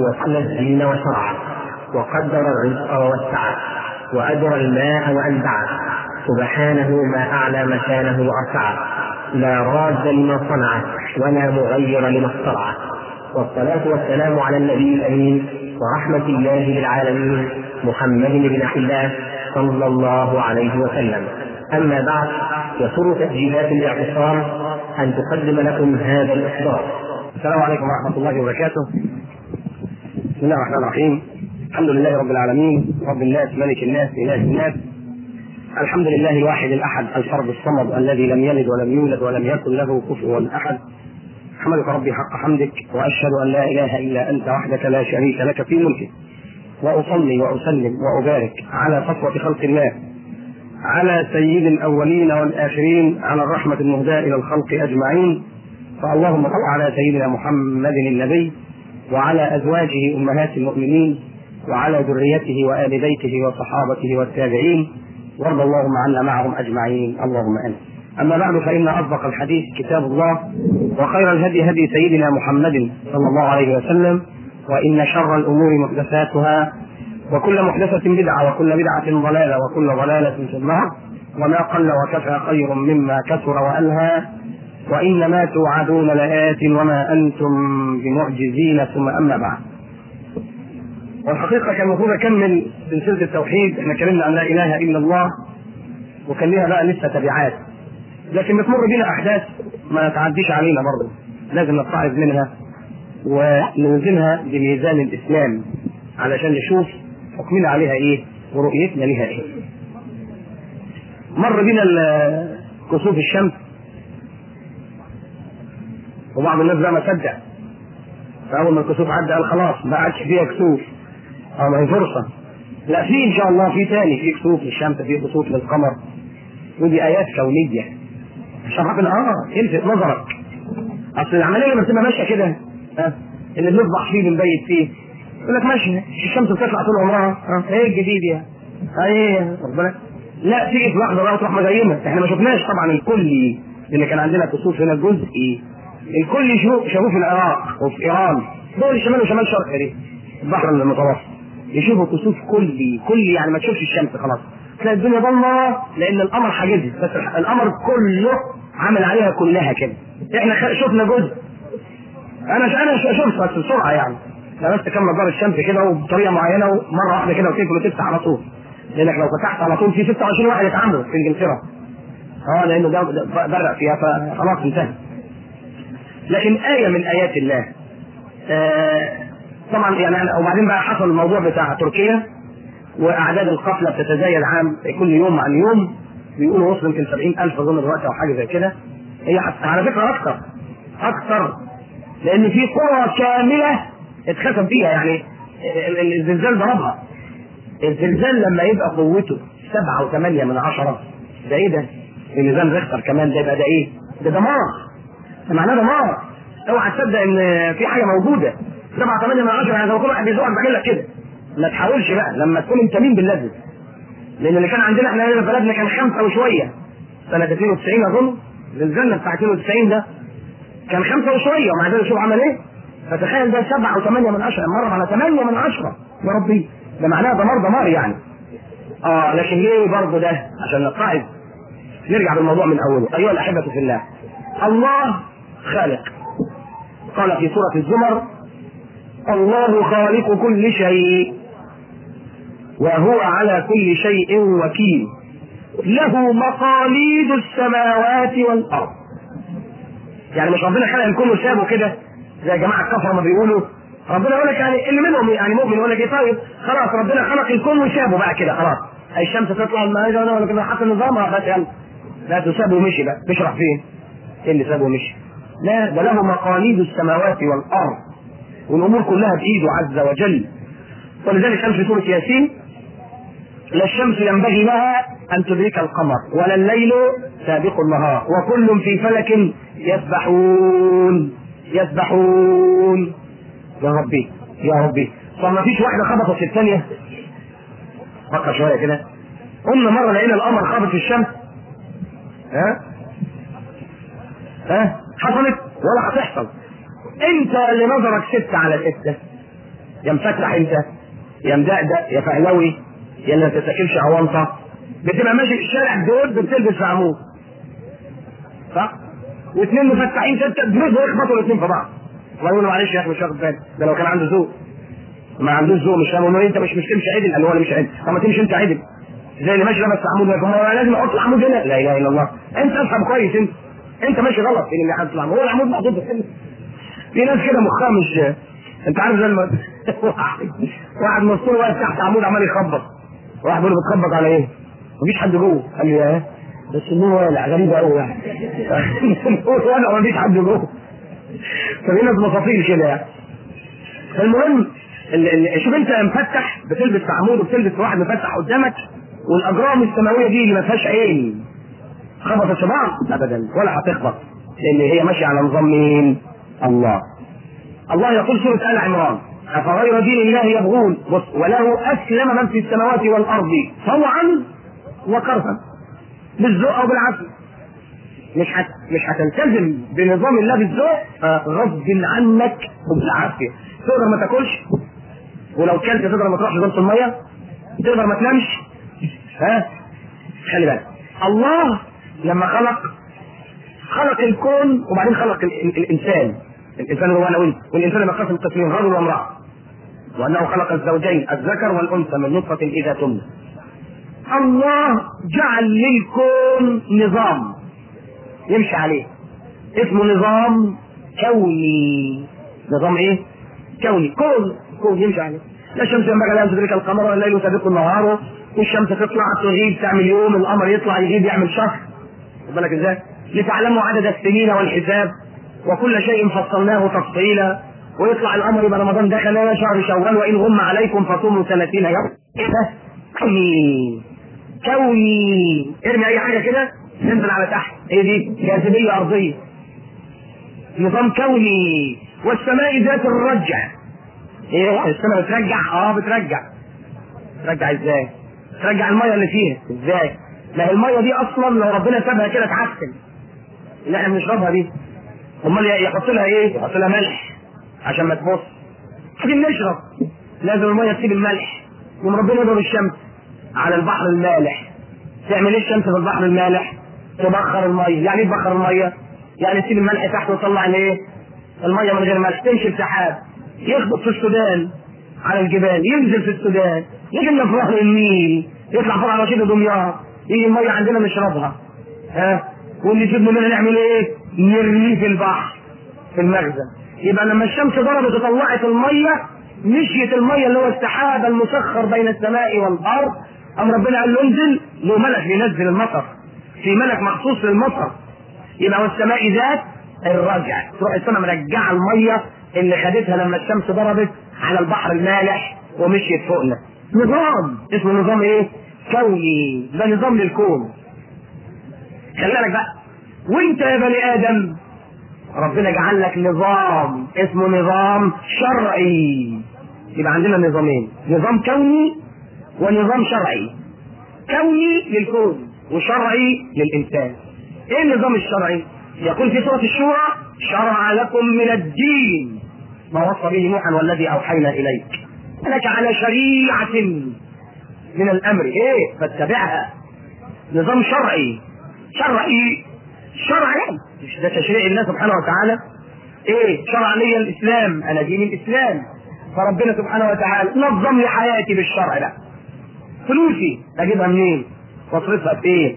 وسن الدين وشرعه وقدر الرزق ووسعه وأجرى الماء وأنبعه سبحانه ما أعلى مكانه وأرفعه لا راد لما صنعه ولا مغير لما اخترعه والصلاة والسلام على النبي الأمين ورحمة الله للعالمين محمد بن عبد الله صلى الله عليه وسلم أما بعد يسر تسجيلات الاعتصام أن تقدم لكم هذا الإصدار السلام عليكم ورحمة الله وبركاته بسم الله الرحمن الرحيم الحمد لله رب العالمين رب الناس ملك الناس إله الناس الحمد لله الواحد الأحد الفرد الصمد الذي لم يلد ولم يولد ولم يكن له كفوا أحد أحمدك ربي حق حمدك وأشهد أن لا إله إلا أنت وحدك لا شريك لك في ملكك وأصلي وأسلم وأبارك على صفوة خلق الله على سيد الأولين والآخرين على الرحمة المهداة إلى الخلق أجمعين فاللهم صل على سيدنا محمد النبي وعلى أزواجه أمهات المؤمنين وعلى ذريته وآل بيته وصحابته والتابعين وارض اللهم عنا معهم أجمعين اللهم آمين أما بعد فإن أصدق الحديث كتاب الله وخير الهدي هدي سيدنا محمد صلى الله عليه وسلم وإن شر الأمور محدثاتها وكل محدثة بدعة وكل بدعة ضلالة وكل ضلالة في النار وما قل وكفى خير مما كثر وألهى وإنما توعدون لآت وما أنتم بمعجزين ثم أما بعد والحقيقة كان المفروض أكمل سلسلة التوحيد احنا اتكلمنا عن لا إله إلا الله وكان لها بقى لسه تبعات لكن بتمر بينا أحداث ما تعديش علينا برضه لازم نتعظ منها ونوزنها بميزان الإسلام علشان نشوف حكمنا عليها إيه ورؤيتنا لها إيه مر بينا كسوف الشمس وبعض الناس بقى ما صدق فاول ما الكسوف عدى قال خلاص ما عادش فيها كسوف اه ما هي فرصه لا في ان شاء الله في تاني في كسوف للشمس في كسوف للقمر ودي ايات كونيه عشان ربنا اه يلفت نظرك اصل العمليه لما بتبقى ماشيه كده ها اللي بنصبح فيه بنبيت فيه يقول لك ماشي الشمس بتطلع طول عمرها اه ايه الجديد يا ايه ربنا لا تيجي في لحظه بقى تروح مغيمه احنا ما شفناش طبعا الكلي اللي كان عندنا كسوف هنا الجزئي الكل شافوه في العراق وفي ايران دول الشمال وشمال شرق دي البحر المتوسط يشوفوا كسوف كلي كلي يعني ما تشوفش الشمس خلاص تلاقي الدنيا ضلمه لان القمر حاجزها بس القمر كله عمل عليها كلها كده احنا شفنا جزء انا انا شفت بس بسرعه يعني لا بس كم مقدار الشمس كده وبطريقه معينه ومره واحده كده وتقفل وتفتح على طول لانك لو فتحت على طول في 26 واحد اتعملوا في انجلترا اه لانه ده برق فيها فخلاص انتهى لكن آية من آيات الله آه طبعا يعني وبعدين بقى حصل الموضوع بتاع تركيا وأعداد القتلى بتتزايد عام كل يوم عن يوم بيقولوا وصل يمكن 70000 أظن دلوقتي أو حاجة زي كده هي على فكرة أكثر أكثر لأن في قرى كاملة اتختم فيها يعني الزلزال ضربها الزلزال لما يبقى قوته سبعة وثمانية من عشرة ده ايه ده؟ بميزان ريختر كمان ده يبقى ده ايه؟ ده دمار ده معناه دمار اوعى تصدق ان في حاجه موجوده 7 8 من 10 يعني لو كل واحد بيزوقك بيعمل لك كده ما تحاولش بقى لما تكون انت مين باللازم لان اللي كان عندنا احنا هنا في بلدنا كان خمسه وشويه سنه 92 اظن زلزالنا بتاع 92 ده كان خمسه وشويه ومع ذلك شوف عمل ايه فتخيل ده 7 و8 من 10 مره على 8 من 10 يا ربي ده معناه دمار دمار يعني اه لكن ليه برضه ده عشان نتعظ نرجع بالموضوع من اوله ايها الاحبه في الله الله خالق قال في سورة الزمر الله خالق كل شيء وهو على كل شيء وكيل له مقاليد السماوات والأرض يعني مش ربنا خلق الكون وسابه كده زي جماعة الكفرة ما بيقولوا ربنا يقول لك يعني اللي منهم يعني مؤمن يقول لك ايه طيب خلاص ربنا خلق الكون وسابه بقى كده خلاص الشمس تطلع المائدة ولا كده حتى نظامها بس يلا لا تسابه ومشي بقى تشرح فين؟ ايه اللي سابه ومشي؟ لا ده له مقاليد السماوات والارض والامور كلها بايده عز وجل ولذلك قال في سوره ياسين لا الشمس ينبغي لها ان تدرك القمر ولا الليل سابق النهار وكل في فلك يسبحون يسبحون يا ربي يا ربي فما فيش واحده خبطت في الثانيه فكر شويه كده قلنا مره لقينا القمر خبط في الشمس ها ها حصلت ولا هتحصل انت اللي نظرك ستة على ستة يا مفتح انت يا مدقدق يا فهلوي يا اللي ما بتتاكلش اونطه بتبقى ماشي في الشارع دول بتلبس في عمود صح؟ واثنين مفتحين ستة دروس يخبطوا الاثنين في بعض الله يقول له معلش يا اخي مش واخد بالي ده لو كان عنده ذوق ما عندوش ذوق مش فاهم انت مش مش تمشي عدل قال هو اللي مش عدل طب ما تمشي انت عدل زي اللي ماشي لابس عمود هو لازم احط العمود هنا لا اله الا الله انت افهم كويس انت انت ماشي غلط في اللي حاطط العمود هو العمود محطوط في في ناس كده مخها مش انت عارف زي الم... واحد مسطول واقف تحت عمود عمال يخبط واحد بيقول له بتخبط على ايه؟ مفيش حد جوه قال لي ايه؟ بس النور والع غريبه قوي يعني النور والع مفيش حد جوه ففي ناس مصافير كده يعني فالمهم ال- ال- شوف انت مفتح بتلبس في عمود وبتلبس في واحد مفتح قدامك والاجرام السماويه دي اللي ما فيهاش عين خبطت في بعض ابدا ولا هتخبط لان هي ماشيه على نظام مين؟ الله الله يقول سوره ال عمران افغير دين الله يبغون بص وله اسلم من في السماوات والارض طوعا وكرها بالذوق او بالعافيه مش حت... مش هتلتزم بنظام الله بالذوق آه، غصب عنك وبالعافيه تقدر ما تاكلش ولو كلت تقدر ما تروحش دورة الميه تقدر ما تنامش ها خلي بالك الله لما خلق خلق الكون وبعدين خلق ال... ال... الانسان الانسان هو انا وانت والانسان ينقسم قسمين رجل وامراه وانه خلق الزوجين الذكر والانثى من نطفه اذا تمنى الله جعل للكون نظام يمشي عليه اسمه نظام كوني نظام ايه؟ كوني كون كون يمشي عليه لا الشمس ينبغي لها ان تدرك القمر والليل سابق النهار والشمس تطلع تغيب تعمل يوم القمر يطلع يغيب يعمل شهر خد بالك ازاي؟ لتعلموا عدد السنين والحساب وكل شيء فصلناه تفصيلا ويطلع القمر يبقى رمضان دخل يا شهر شوال وان غم عليكم فصوموا 30 يوم ايه ده؟ كوني كوني ارمي اي حاجه كده تنزل على تحت ايه دي؟ جاذبيه ارضيه نظام كوني والسماء ذات الرجع ايه السماء بترجع اه بترجع ترجع ازاي ترجع الميه اللي فيها ازاي ما هي الميه دي اصلا لو ربنا سابها كده تعفن اللي احنا بنشربها دي امال يحط لها ايه يحط لها ملح عشان ما تبص عشان نشرب لازم الميه تسيب الملح يوم ربنا يضرب الشمس على البحر المالح تعمل ايه الشمس في البحر المالح تبخر الميه يعني ايه تبخر الميه يعني تسيب الملح تحت وتطلع الايه الميه من غير ملح تمشي السحاب يخبط في السودان على الجبال ينزل في السودان يجي لنا في ظهر النيل يطلع فوق على رشيد دمياط يجي الميه عندنا نشربها ها واللي يسيب مننا نعمل ايه؟ نرميه في البحر في المخزن يبقى لما الشمس ضربت وطلعت الميه مشيت الميه اللي هو السحاب المسخر بين السماء والارض قام ربنا قال له انزل له ملك بينزل المطر في ملك مخصوص للمطر يبقى والسماء ذات الرجع تروح السماء مرجعه الميه اللي خدتها لما الشمس ضربت على البحر المالح ومشيت فوقنا نظام اسمه نظام ايه؟ كوني ده نظام للكون خلي بالك بقى وانت يا بني ادم ربنا جعل لك نظام اسمه نظام شرعي يبقى عندنا نظامين نظام كوني ونظام شرعي كوني للكون وشرعي للانسان ايه النظام الشرعي يقول في سوره الشورى شرع لكم من الدين ما وصى به نوحا والذي اوحينا اليك لك على شريعه من الامر ايه فاتبعها نظام شرعي شرعي شرعي مش ده تشريع الله سبحانه وتعالى ايه شرع لي الاسلام انا دين الاسلام فربنا سبحانه وتعالى نظم لي حياتي بالشرع ده فلوسي اجيبها منين واصرفها في ايه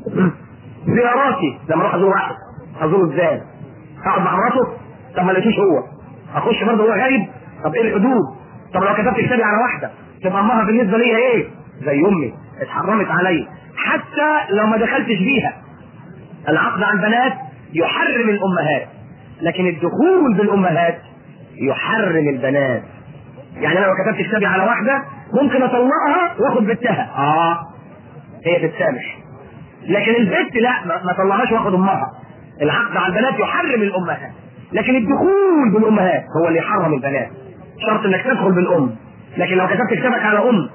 زياراتي لما اروح ازور واحد ازوره ازاي اقعد مع مراته طب ما لقيتوش هو اخش برضه هو غايب طب ايه الحدود طب لو كتبت كتابي على واحده تبقى امها بالنسبه ليا ايه زي امي اتحرمت عليا حتى لو ما دخلتش بيها العقد على البنات يحرم الامهات لكن الدخول بالامهات يحرم البنات يعني انا لو كتبت كتابي على واحده ممكن اطلقها واخد بنتها اه هي تتسامح لكن البنت لا ما ما طلعهاش واخد امها العقد على البنات يحرم الامهات لكن الدخول بالامهات هو اللي يحرم البنات شرط انك تدخل بالام لكن لو كتبت كتابك على ام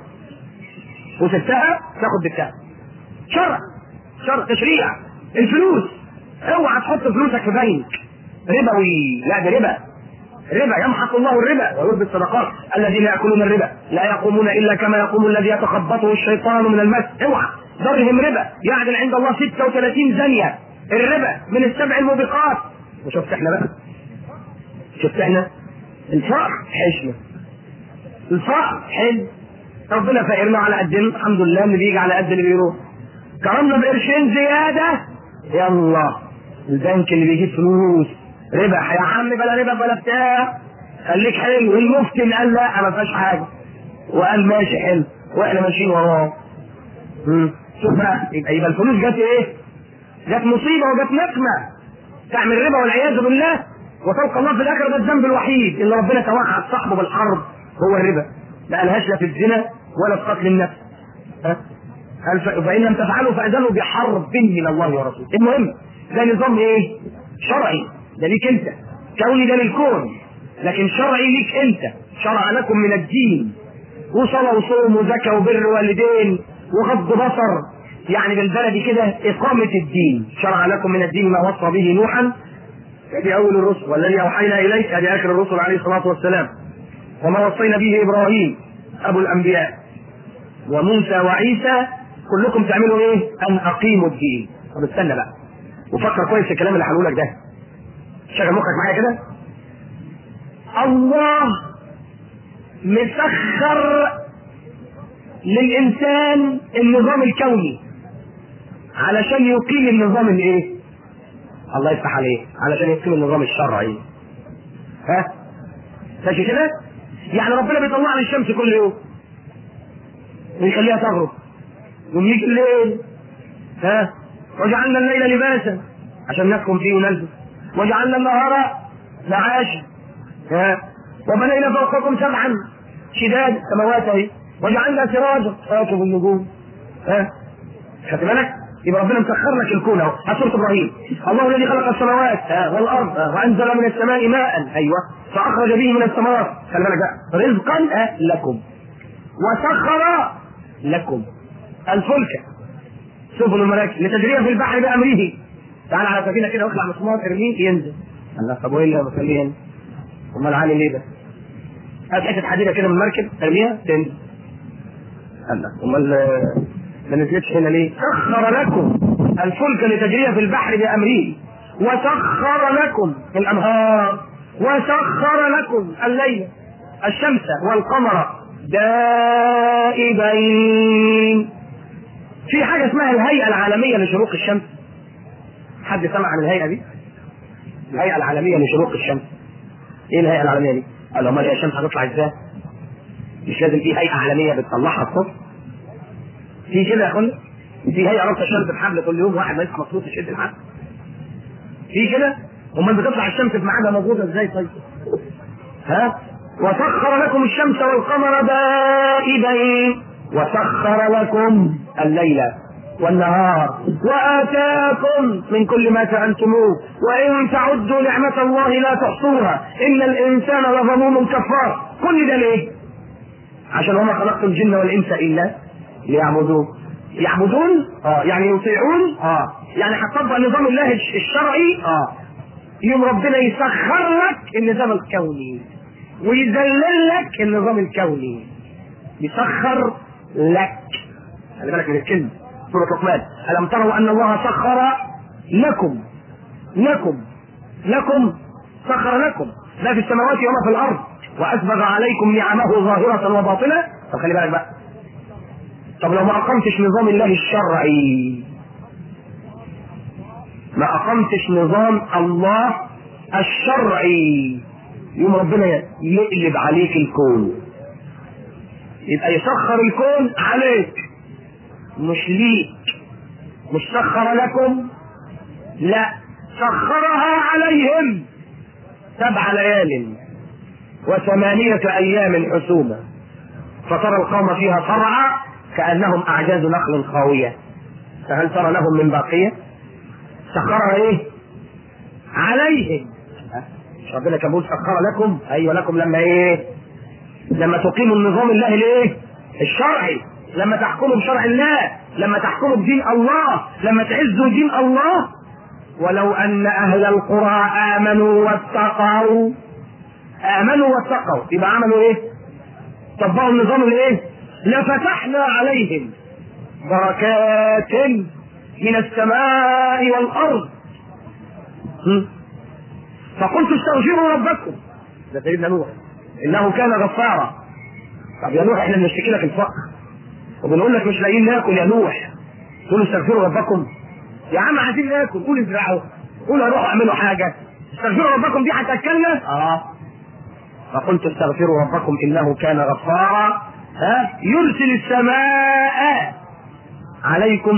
وسبتها تاخد بنتها شرع شرع تشريع الفلوس اوعى تحط فلوسك في بنك ربوي لا ده ربا ربا يمحق الله الربا ويربي الصدقات الذين ياكلون الربا لا يقومون الا كما يقوم الذي يتخبطه الشيطان من المس اوعى ذرهم ربا يعدل عند الله 36 زانيه الربا من السبع الموبقات وشفت احنا بقى شفت احنا الفقر حشمه الفقر حلم ربنا فقرنا على قدنا الحمد لله اللي بيجي على قد اللي بيروح كرمنا بقرشين زياده يلا البنك اللي بيجيب فلوس ربح يا عم بلا ربا بلا بتاع خليك حلو المفتي قال لا ما فيهاش حاجه وقال ماشي حلو واحنا ماشيين وراه مم. شوف بقى يبقى يبقى الفلوس جت ايه؟ جت مصيبه وجت نقمه تعمل ربا والعياذ بالله وتلقى الله في الاخره ده الذنب الوحيد اللي ربنا توعد صاحبه بالحرب هو الربا ما قالهاش لا في الزنا ولا في قتل النفس ها؟ قال ف- فان لم تفعلوا فاذنوا بحرب من الله ورسوله المهم ده نظام ايه؟ شرعي ده ليك انت كوني ده للكون لكن شرعي ليك انت شرع لكم من الدين وصلاة وصوم وزكاة وبر والدين وغض بصر يعني بالبلدي كده إقامة الدين شرع لكم من الدين ما وصى به نوحا هذه أول الرسل والذي أوحينا إليك هذه آخر الرسل عليه الصلاة والسلام وما وصينا به إبراهيم أبو الأنبياء وموسى وعيسى كلكم تعملوا إيه؟ أن أقيموا الدين طب استنى بقى وفكر كويس في الكلام اللي هقوله لك ده شغل مخك معايا كده الله مسخر للإنسان النظام الكوني علشان يقيم النظام الايه؟ الله يفتح عليه علشان يقيم النظام الشرعي ها؟ ماشي كده؟ يعني ربنا بيطلع لي الشمس كل يوم ويخليها تغرب يوم يجي الليل ها؟ وجعلنا الليل لباسا عشان نسكن فيه ونلبس وجعلنا النهار معاشا ها؟ وبنينا فوقكم سبعا شداد سماوات اهي وجعلنا سراجا راكب النجوم ها خدت بالك يبقى ربنا مسخر لك الكون اهو سوره ابراهيم الله الذي خلق السماوات ها والارض ها وانزل من السماء ماء ايوه فاخرج به من الثمرات خلي بالك بقى رزقا ها لكم وسخر لكم الفلك سفن المراكب لتجري في البحر بامره تعال على سفينه كده واخلع مسمار ارميه ينزل الله طب وايه اللي مخليه هنا؟ امال عالي ليه ده؟ هات حته حديده كده من المركب ارميها تنزل الله امال آه، ما نزلتش هنا ليه؟ سخر لكم الفلك لتجري في البحر بامره وسخر لكم الانهار وسخر لكم الليل الشمس والقمر دائبين في حاجه اسمها الهيئه العالميه لشروق الشمس حد سمع عن الهيئه دي؟ الهيئه العالميه لشروق الشمس ايه الهيئه العالميه دي؟ قال امال هي الشمس هتطلع ازاي؟ مش لازم في هيئه عالميه بتطلعها الصبح؟ في كده يا اخوانا؟ في هيئه ربط الشمس بحبل كل يوم واحد ما يصحى مخصوص يشد الحبل في كده؟ امال بتطلع الشمس في ميعادها موجوده ازاي طيب؟ ها؟ وسخر لكم الشمس والقمر دائبين وسخر لكم الليل والنهار وآتاكم من كل ما سألتموه وإن تعدوا نعمة الله لا تحصوها إن الإنسان لظلوم كفار كل ده ليه؟ عشان وما خلقت الجن والإنس إلا ليعبدون يعبدون اه يعني يطيعون اه يعني هتطبق نظام الله الش- الشرعي اه يوم ربنا يسخر لك النظام الكوني ويذلل لك النظام الكوني يسخر لك خلي بالك من الكلمه سوره لقمان الم تروا ان الله سخر لكم لكم لكم سخر لكم ما في السماوات وما في الارض واسبغ عليكم نعمه ظاهره وباطنه طب خلي بالك بقى طب لو ما اقمتش نظام الله الشرعي ما اقمتش نظام الله الشرعي يوم ربنا يقلب عليك الكون يبقى يسخر الكون عليك مش ليك مش سخر لكم لا سخرها عليهم سبع ليال وثمانية أيام حسوما فترى القوم فيها صرعى كأنهم أعجاز نخل خاوية فهل ترى لهم من باقية؟ سخرها إيه؟ عليهم مش ربنا كان بيقول سخر لكم أيوة لكم لما إيه؟ لما تقيموا النظام الله الايه؟ الشرعي لما تحكموا بشرع الله لما تحكموا بدين الله لما تعزوا دين الله ولو ان اهل القرى امنوا واتقوا امنوا واتقوا يبقى عملوا ايه؟ طبقوا النظام الايه؟ لفتحنا عليهم بركات من السماء والارض هم؟ فقلت استغفروا ربكم ده سيدنا نوح انه كان غفارا طب يا نوح احنا بنشتكي لك الفقر وبنقول لك مش لاقيين ناكل يا نوح تقول استغفروا ربكم يا عم عايزين ناكل قول ازرعوا قول اروحوا اعملوا حاجه استغفروا ربكم دي هتاكلنا اه فقلت استغفروا ربكم انه كان غفارا ها يرسل السماء عليكم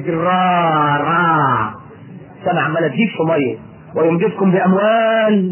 مدرارا سنة عمالة تجيب في مية ويمددكم بأموال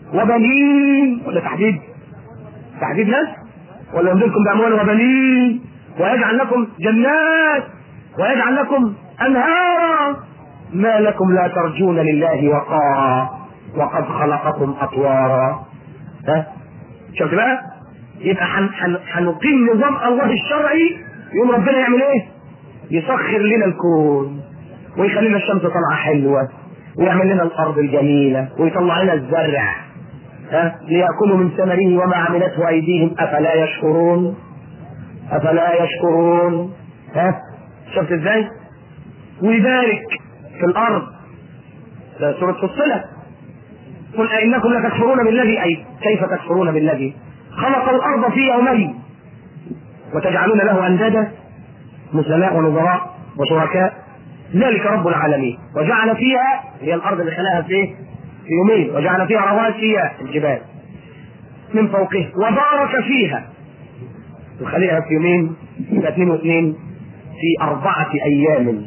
وبنين ولا تحديد تحديد ناس ولا يمددكم بأموال وبنين ويجعل لكم جنات ويجعل لكم أنهارا ما لكم لا ترجون لله وقارا وقد خلقكم أطوارا ها شفت بقى يبقى حن حن هنقيم نظام الله الشرعي يوم ربنا يعمل ايه يسخر لنا الكون ويخلينا الشمس طالعه حلوه ويعمل لنا الارض الجميله ويطلع لنا الزرع ها ليأكلوا من ثمره وما عملته أيديهم أفلا يشكرون أفلا يشكرون ها شفت ازاي؟ ويبارك في الأرض ده سورة فصلت قل أئنكم لتكفرون بالذي أي كيف تكفرون بالذي خلق الأرض في يومين وتجعلون له أندادا مثلاء ونظراء وشركاء ذلك رب العالمين وجعل فيها هي الأرض اللي خلقها في إيه؟ في يومين وجعل فيها رواسي الجبال من فوقها وبارك فيها وخلقها في يومين يبقى اثنين واثنين في أربعة أيام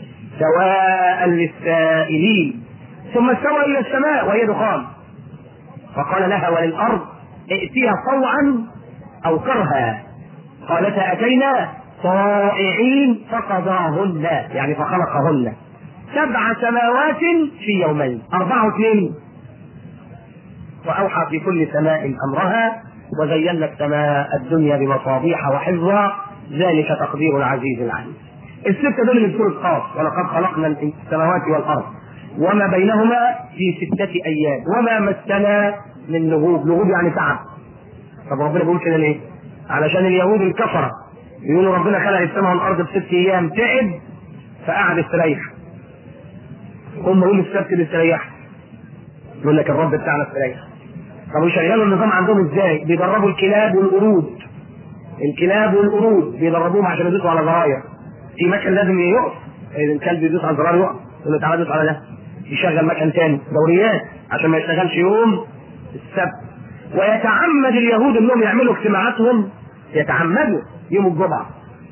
سواء للسائلين ثم استوى إلى السماء وهي دخان فقال لها وللأرض ائتيها طوعا أو كرها قالتا أتينا طائعين فقضاهن يعني فخلقهن سبع سماوات في يومين أربعة واثنين وأوحى في كل سماء أمرها وزينا السماء الدنيا بمصابيح وحفظا ذلك تقدير العزيز العليم الستة دول من سورة قاف ولقد خلقنا السماوات والأرض وما بينهما في ستة أيام وما مسنا من لغوب لغوب يعني تعب طب ربنا بيقول كده ليه؟ علشان اليهود الكفرة يقولوا ربنا خلق السماء والأرض بست أيام تعب فقعد استريح هم يقولوا السبت بيستريح يقول لك الرب بتاعنا استريح طب ويشغلوا النظام عندهم ازاي؟ بيدربوا الكلاب والقرود الكلاب والقرود بيدربوهم عشان يدوسوا على زراير في مكان لازم يقف الكلب يدوس على الزرار يقف يقول له تعالى دوس على ده يشغل مكان تاني دوريات عشان ما يشتغلش يوم السبت ويتعمد اليهود انهم يعملوا اجتماعاتهم يتعمدوا يوم الجمعه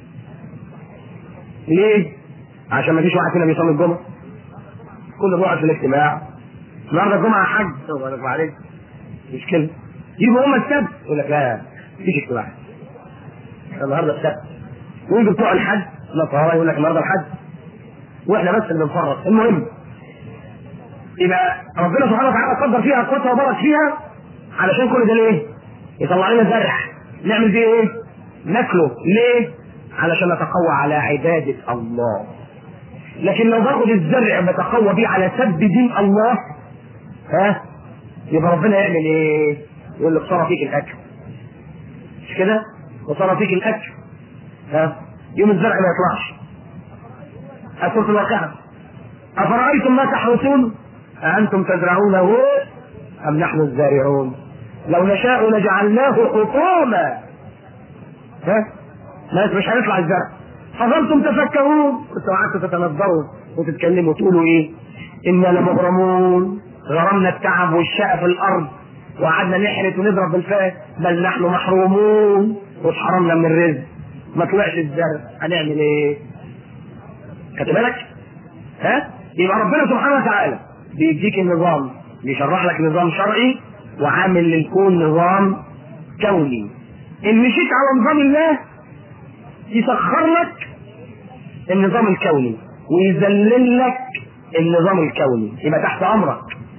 ليه؟ عشان ما فيش واحد فينا بيصلي الجمعه كله بيقعد في الاجتماع النهارده الجمعه حج الله عليك مش كده يجوا هم السبت يقول لك لا مفيش اجتماع النهارده السبت ويجوا بتوع الحج لا طهارة يقول لك النهارده الحج واحنا بس اللي بنفرط المهم يبقى ربنا سبحانه وتعالى قدر فيها اقواتها وبارك فيها علشان كل ده ليه؟ يطلع لنا زرع نعمل بيه ايه؟ ناكله ليه؟ علشان نتقوى على عبادة الله لكن لو باخد الزرع بتقوى بيه على سب دين الله ها يبقى ربنا يعمل ايه؟ يقول لك صار فيك الاكل مش كده؟ وصار فيك الاكل ها يوم الزرع ما يطلعش سورة الواقعة أفرأيتم ما تحرثون أأنتم تزرعونه أم نحن الزارعون لو نشاء لجعلناه حطاما ها ناس مش هيطلع الزرع فظلتم تفكرون كنتوا قعدتوا تتنظروا وتتكلموا تقولوا ايه انا لمغرمون غرمنا التعب والشقى في الارض وقعدنا نحرث ونضرب بالفاس بل نحن محرومون واتحرمنا من الرزق ما طلعش الزرع هنعمل ايه؟ خدت بالك؟ ها؟ يبقى ربنا سبحانه وتعالى بيديك النظام بيشرح لك نظام شرعي وعامل للكون نظام كوني ان مشيت على نظام الله يسخر لك النظام الكوني ويذلل لك النظام الكوني يبقى تحت امرك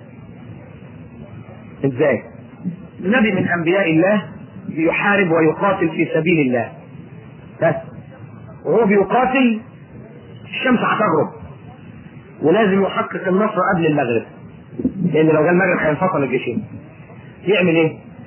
ازاي؟ نبي من انبياء الله بيحارب ويقاتل في سبيل الله بس وهو بيقاتل الشمس هتغرب ولازم يحقق النصر قبل المغرب لان لو جه المغرب هينفصل الجيشين يعمل ايه؟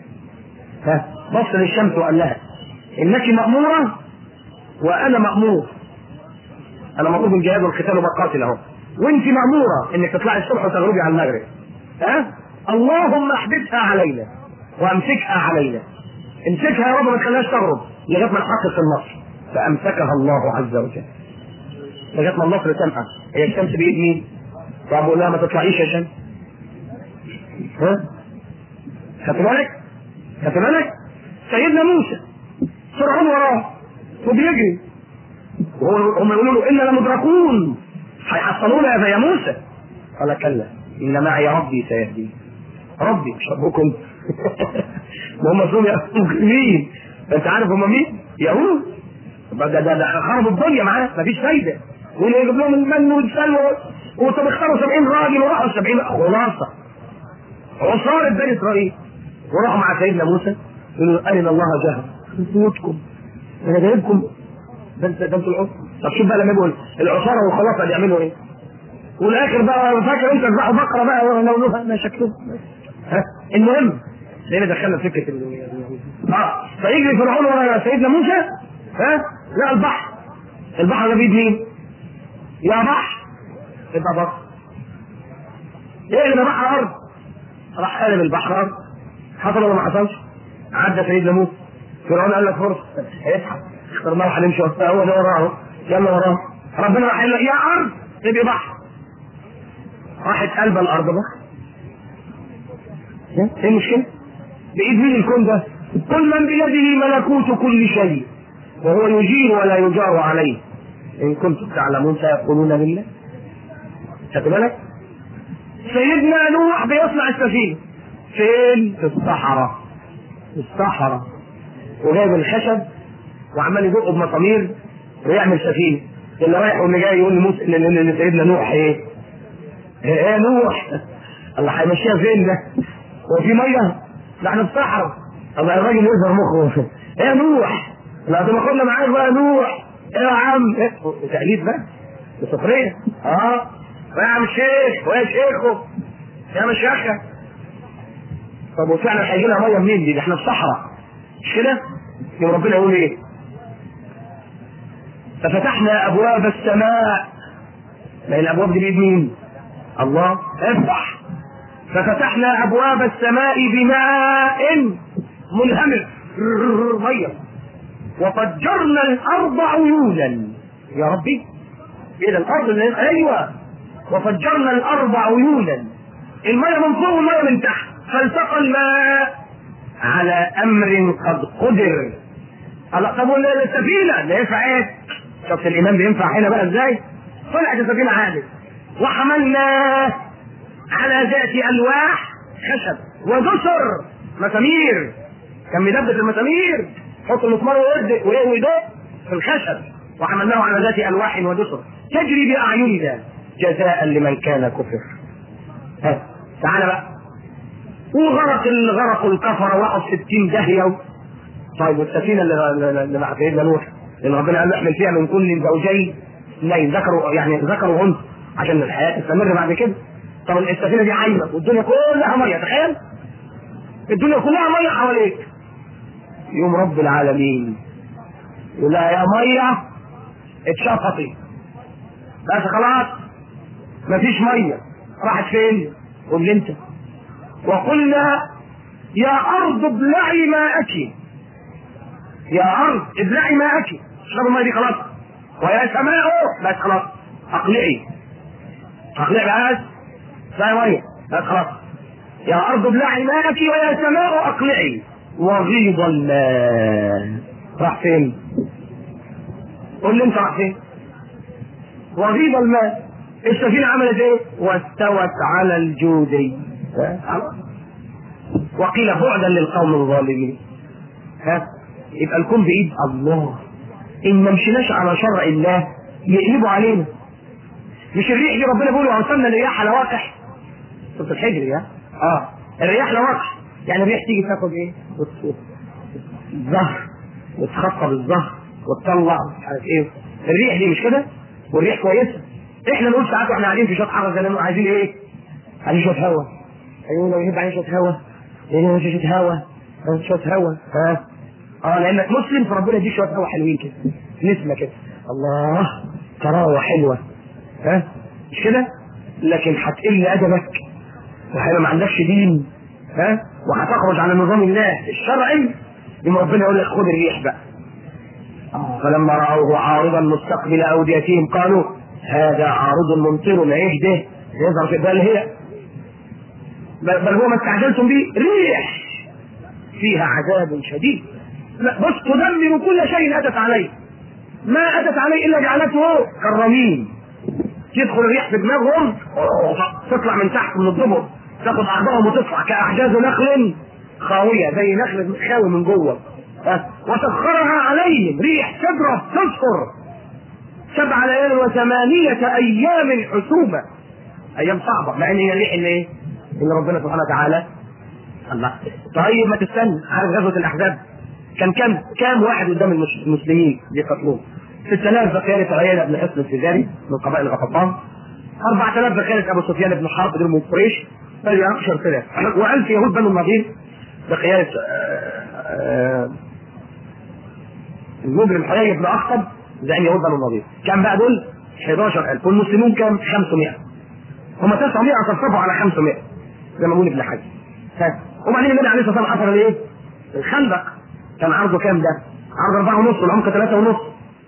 ها بص للشمس وقال لها انك ماموره وانا مامور انا مامور بالجهاد والقتال وبقاتل اهو وانت ماموره انك تطلعي الصبح وتغربي على المغرب ها اللهم احبسها علينا وامسكها علينا امسكها يا رب ما تخليهاش تغرب لغايه ما نحقق النصر فامسكها الله عز وجل لغايه ما النصر تمحى هي الشمس بايد مين؟ فبقول لها ما تطلعيش يا شمس ها؟ خدت بالك؟ خدت بالك؟ سيدنا موسى فرعون وراه وبيجري وهو- هم يقولوا له انا لمدركون هيحصلونا يا موسى قال كلا ان معي ربي سيهدين ربي مش ربكم ما هم اصلهم مجرمين انت عارف هم مين؟ يهود ده ده ده خربوا الدنيا معاه مفيش فايده واللي يجيب لهم المن والسلوى وطب اختاروا 70 راجل وراحوا 70 خلاصه عصارة بني اسرائيل وراحوا مع سيدنا موسى يقولوا ارنا الله جهل موتكم انا جايبكم ده انت ده انتوا العصر طب شوف بقى لما يقول العصاره والخلاصه بيعملوا ايه؟ والاخر بقى فاكر انت تذبحوا بقره بقى ولو له ما شكلهم ها المهم ليه دخلنا في فكره ال- اه فيجري فرعون ورا سيدنا موسى ها لا البحر البحر ده بيد مين؟ يا بحر يبقى بحر ايه بحر ارض راح قلب البحر ارض حصل ولا ما حصلش؟ عدى سيدنا موسى فرعون قال لك فرصه اصحى اخترناه وهنمشي وراه هو ده وراه يلا وراه ربنا راح قال له يا ارض تبقي بحر راحت قلب الارض بحر ايه المشكله؟ بايد مين الكون ده؟ كل من بيده ملكوت كل شيء وهو يجير ولا يجار عليه ان كنتم تعلمون سيقولون بالله خدت بالك؟ سيدنا نوح بيصنع السفينه فين؟ في الصحراء في الصحراء وجايب الخشب وعمال يدق بمسامير ويعمل سفينه اللي رايح واللي جاي يقول لموسى ان إن- إن سيدنا نوح ايه؟ ايه إيه نوح الله هيمشيها فين ده؟ هو في ميه؟ ده احنا في صحراء الله الراجل يظهر مخه ايه يا نوح؟ لا ده ما كنا معاك بقى نوح ايه يا عم؟ إيه؟ تقليد بقى بسخريه اه ويا عم الشيخ ويا شيخه يا مشايخه طب وفعلا هيجي لها ميه منين دي؟ ده احنا في صحراء مش كده؟ يوم ربنا يقول ايه؟ ففتحنا ابواب السماء ما هي الابواب دي بيد مين؟ الله افتح ففتحنا ابواب السماء بماء منهمر ميه وفجرنا الارض عيونا يا ربي ايه ده الارض اللي ايوه وفجرنا الارض عيونا الميه من فوق والميه من تحت فالتقى الماء على امر قد قدر الله طب ولا السفينه لا ينفع ايه؟ شفت الامام بينفع هنا بقى ازاي؟ طلعت السفينه عادي وحملناه على ذات الواح خشب ودسر مسامير كان مدبس المسامير حط المسمار ويدق ويدق في الخشب وحملناه على ذات الواح ودسر تجري باعيننا جزاء لمن كان كفر ها تعالى بقى وغرق الغرق الكفر وقف 60 داهيه طيب والسفينه اللي اللي مع سيدنا نوح اللي ربنا قال له احمل فيها من كل زوجين اثنين ذكروا يعني ذكروا وانثى عشان الحياه تستمر بعد كده طب السفينه دي عايمه والدنيا كلها ميه تخيل الدنيا كلها ميه حواليك يوم رب العالمين يقول لها يا ميه اتشفطي بس خلاص مفيش ميه راحت فين؟ قول لي انت وقلنا يا ارض ابلعي ماءك يا ارض ابلعي ماءك اشرب الميه دي خلاص ويا سماء بس خلاص اقلعي اقلعي بس لا ميه بس خلاص يا ارض ابلعي ماءك ويا سماء اقلعي وغيض الماء راح فين؟ قول لي انت راح فين؟ وغيض الماء السفينة عملت ايه؟ واستوت على الجودي خلاص وقيل بعدا للقوم الظالمين ها يبقى الكون بايد الله ان ما مشيناش على شرع الله يقلبوا علينا مش الريح دي ربنا بيقول وارسلنا الرياح لواقح سوره الحجر يا اه الرياح لواقح يعني الريح تيجي تاخد ايه؟ وت- الظهر وتخطب الظهر وتطلع مش عارف ايه الريح دي مش كده؟ والريح كويسه احنا نقول ساعات واحنا قاعدين في شط حر زي ما عايزين ايه؟ عايزين شويه هوا ايوه لو يهب علينا شويه هوا لان شويه هوا ها، شويه هوا ها اه لانك مسلم فربنا يديك شويه هوا حلوين كده نسمه كده الله تراوه حلوه ها مش كده لكن هتقل ادبك وهيبقى ما عندكش دين ها وهتخرج عن نظام الله الشرعي يوم ربنا يقول لك خد الريح بقى فلما راوه عارضا مستقبل اوديتهم قالوا هذا عارض ممطرنا ايه ده يظهر في بال هي بل بل هو ما استعجلتم به ريح فيها عذاب شديد لا بص تدمر كل شيء اتت عليه ما اتت عليه الا جعلته كالرميم تدخل الريح في دماغهم تطلع من تحت من الضبط تاخد اعضائهم وتطلع كاحجاز نخل خاويه زي نخل خاوي من جوه ها؟ وسخرها عليهم ريح تضرب تصفر سبع ليال وثمانية أيام حسوبة أيام صعبة مع إن هي الريح اللي إيه؟ إن ربنا سبحانه وتعالى الله طيب ما تستنى عارف غزوة الأحزاب كان كام كام واحد قدام المس- المسلمين بيقتلوه 6000 بقيادة عيينة بن حصن التجاري من قبائل غطفان 4000 بقيادة أبو سفيان بن حرب دول من قريش 10000 و1000 يهود بنو النضير بقيادة آه، آه، المجرم حيي بن أخطب زعيم يهود بنو النضير كان بقى دول 11000 والمسلمون كام 500 هم 900 صفصفوا على 500 زي ما بيقول ابن حجر ها. وبعدين النبي عليه الصلاه والسلام حصل ايه؟ الخندق كان عرضه كام ده؟ عرض أربعة ونص والعمق ثلاثة ونص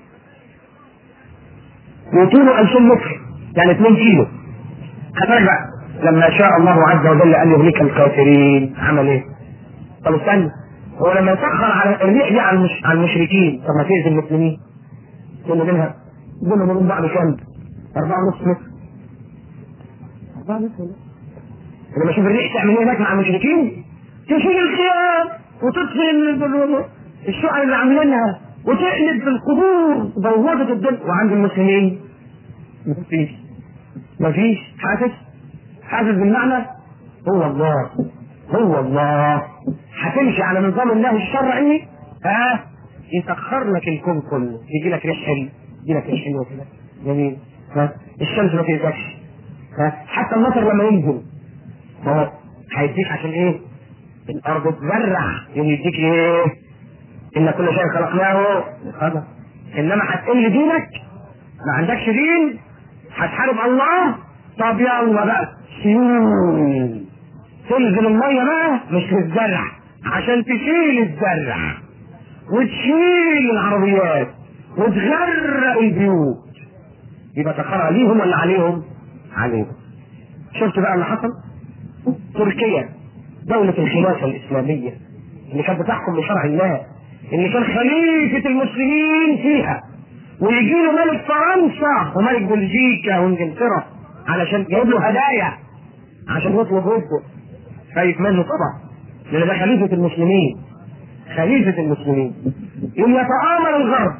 وطوله 2000 متر يعني 2 كيلو خلي بقى لما شاء الله عز وجل ان يهلك الكافرين عمل ايه؟ طب استنى هو لما يسخر على الريح دي على المش... على المشركين طب ما تأذي المسلمين كل منها بينهم وبين بعض كام؟ أربعة ونص متر أربعة متر لما اشوف الريح تعمل ايه هناك مع المشركين تشيل الخيام وتطفي ال- ال- الشعر اللي عاملينها وتقلب في القبور بوظت الدنيا وعند المسلمين مفيش مفيش حاسس حاسس بالمعنى هو الله هو الله هتمشي على نظام الله الشرعي ها يسخر لك الكون كله يجي لك ريح حلو يجي لك ريح حلوه كده جميل ها الشمس ما تأذكش ها حتى المطر لما ينزل هو هيديك عشان ايه؟ الارض تزرع يوم يديك ايه؟ ان كل شيء خلقناه خلق انما هتقل دينك ما عندكش دين هتحارب الله طب يلا بقى سيول تنزل الميه بقى مش في الزرع عشان تشيل الزرع وتشيل العربيات وتغرق البيوت يبقى تخرى عليهم ولا عليهم؟ عليهم شفت بقى اللي حصل؟ تركيا دولة الخلافة الإسلامية اللي كانت بتحكم بشرع الله اللي كان خليفة المسلمين فيها ويجي له ملك فرنسا وملك بلجيكا وانجلترا علشان جايب له هدايا عشان يطلب رزقه خايف منه طبعا لان ده خليفة المسلمين خليفة المسلمين يوم يتآمر الغرب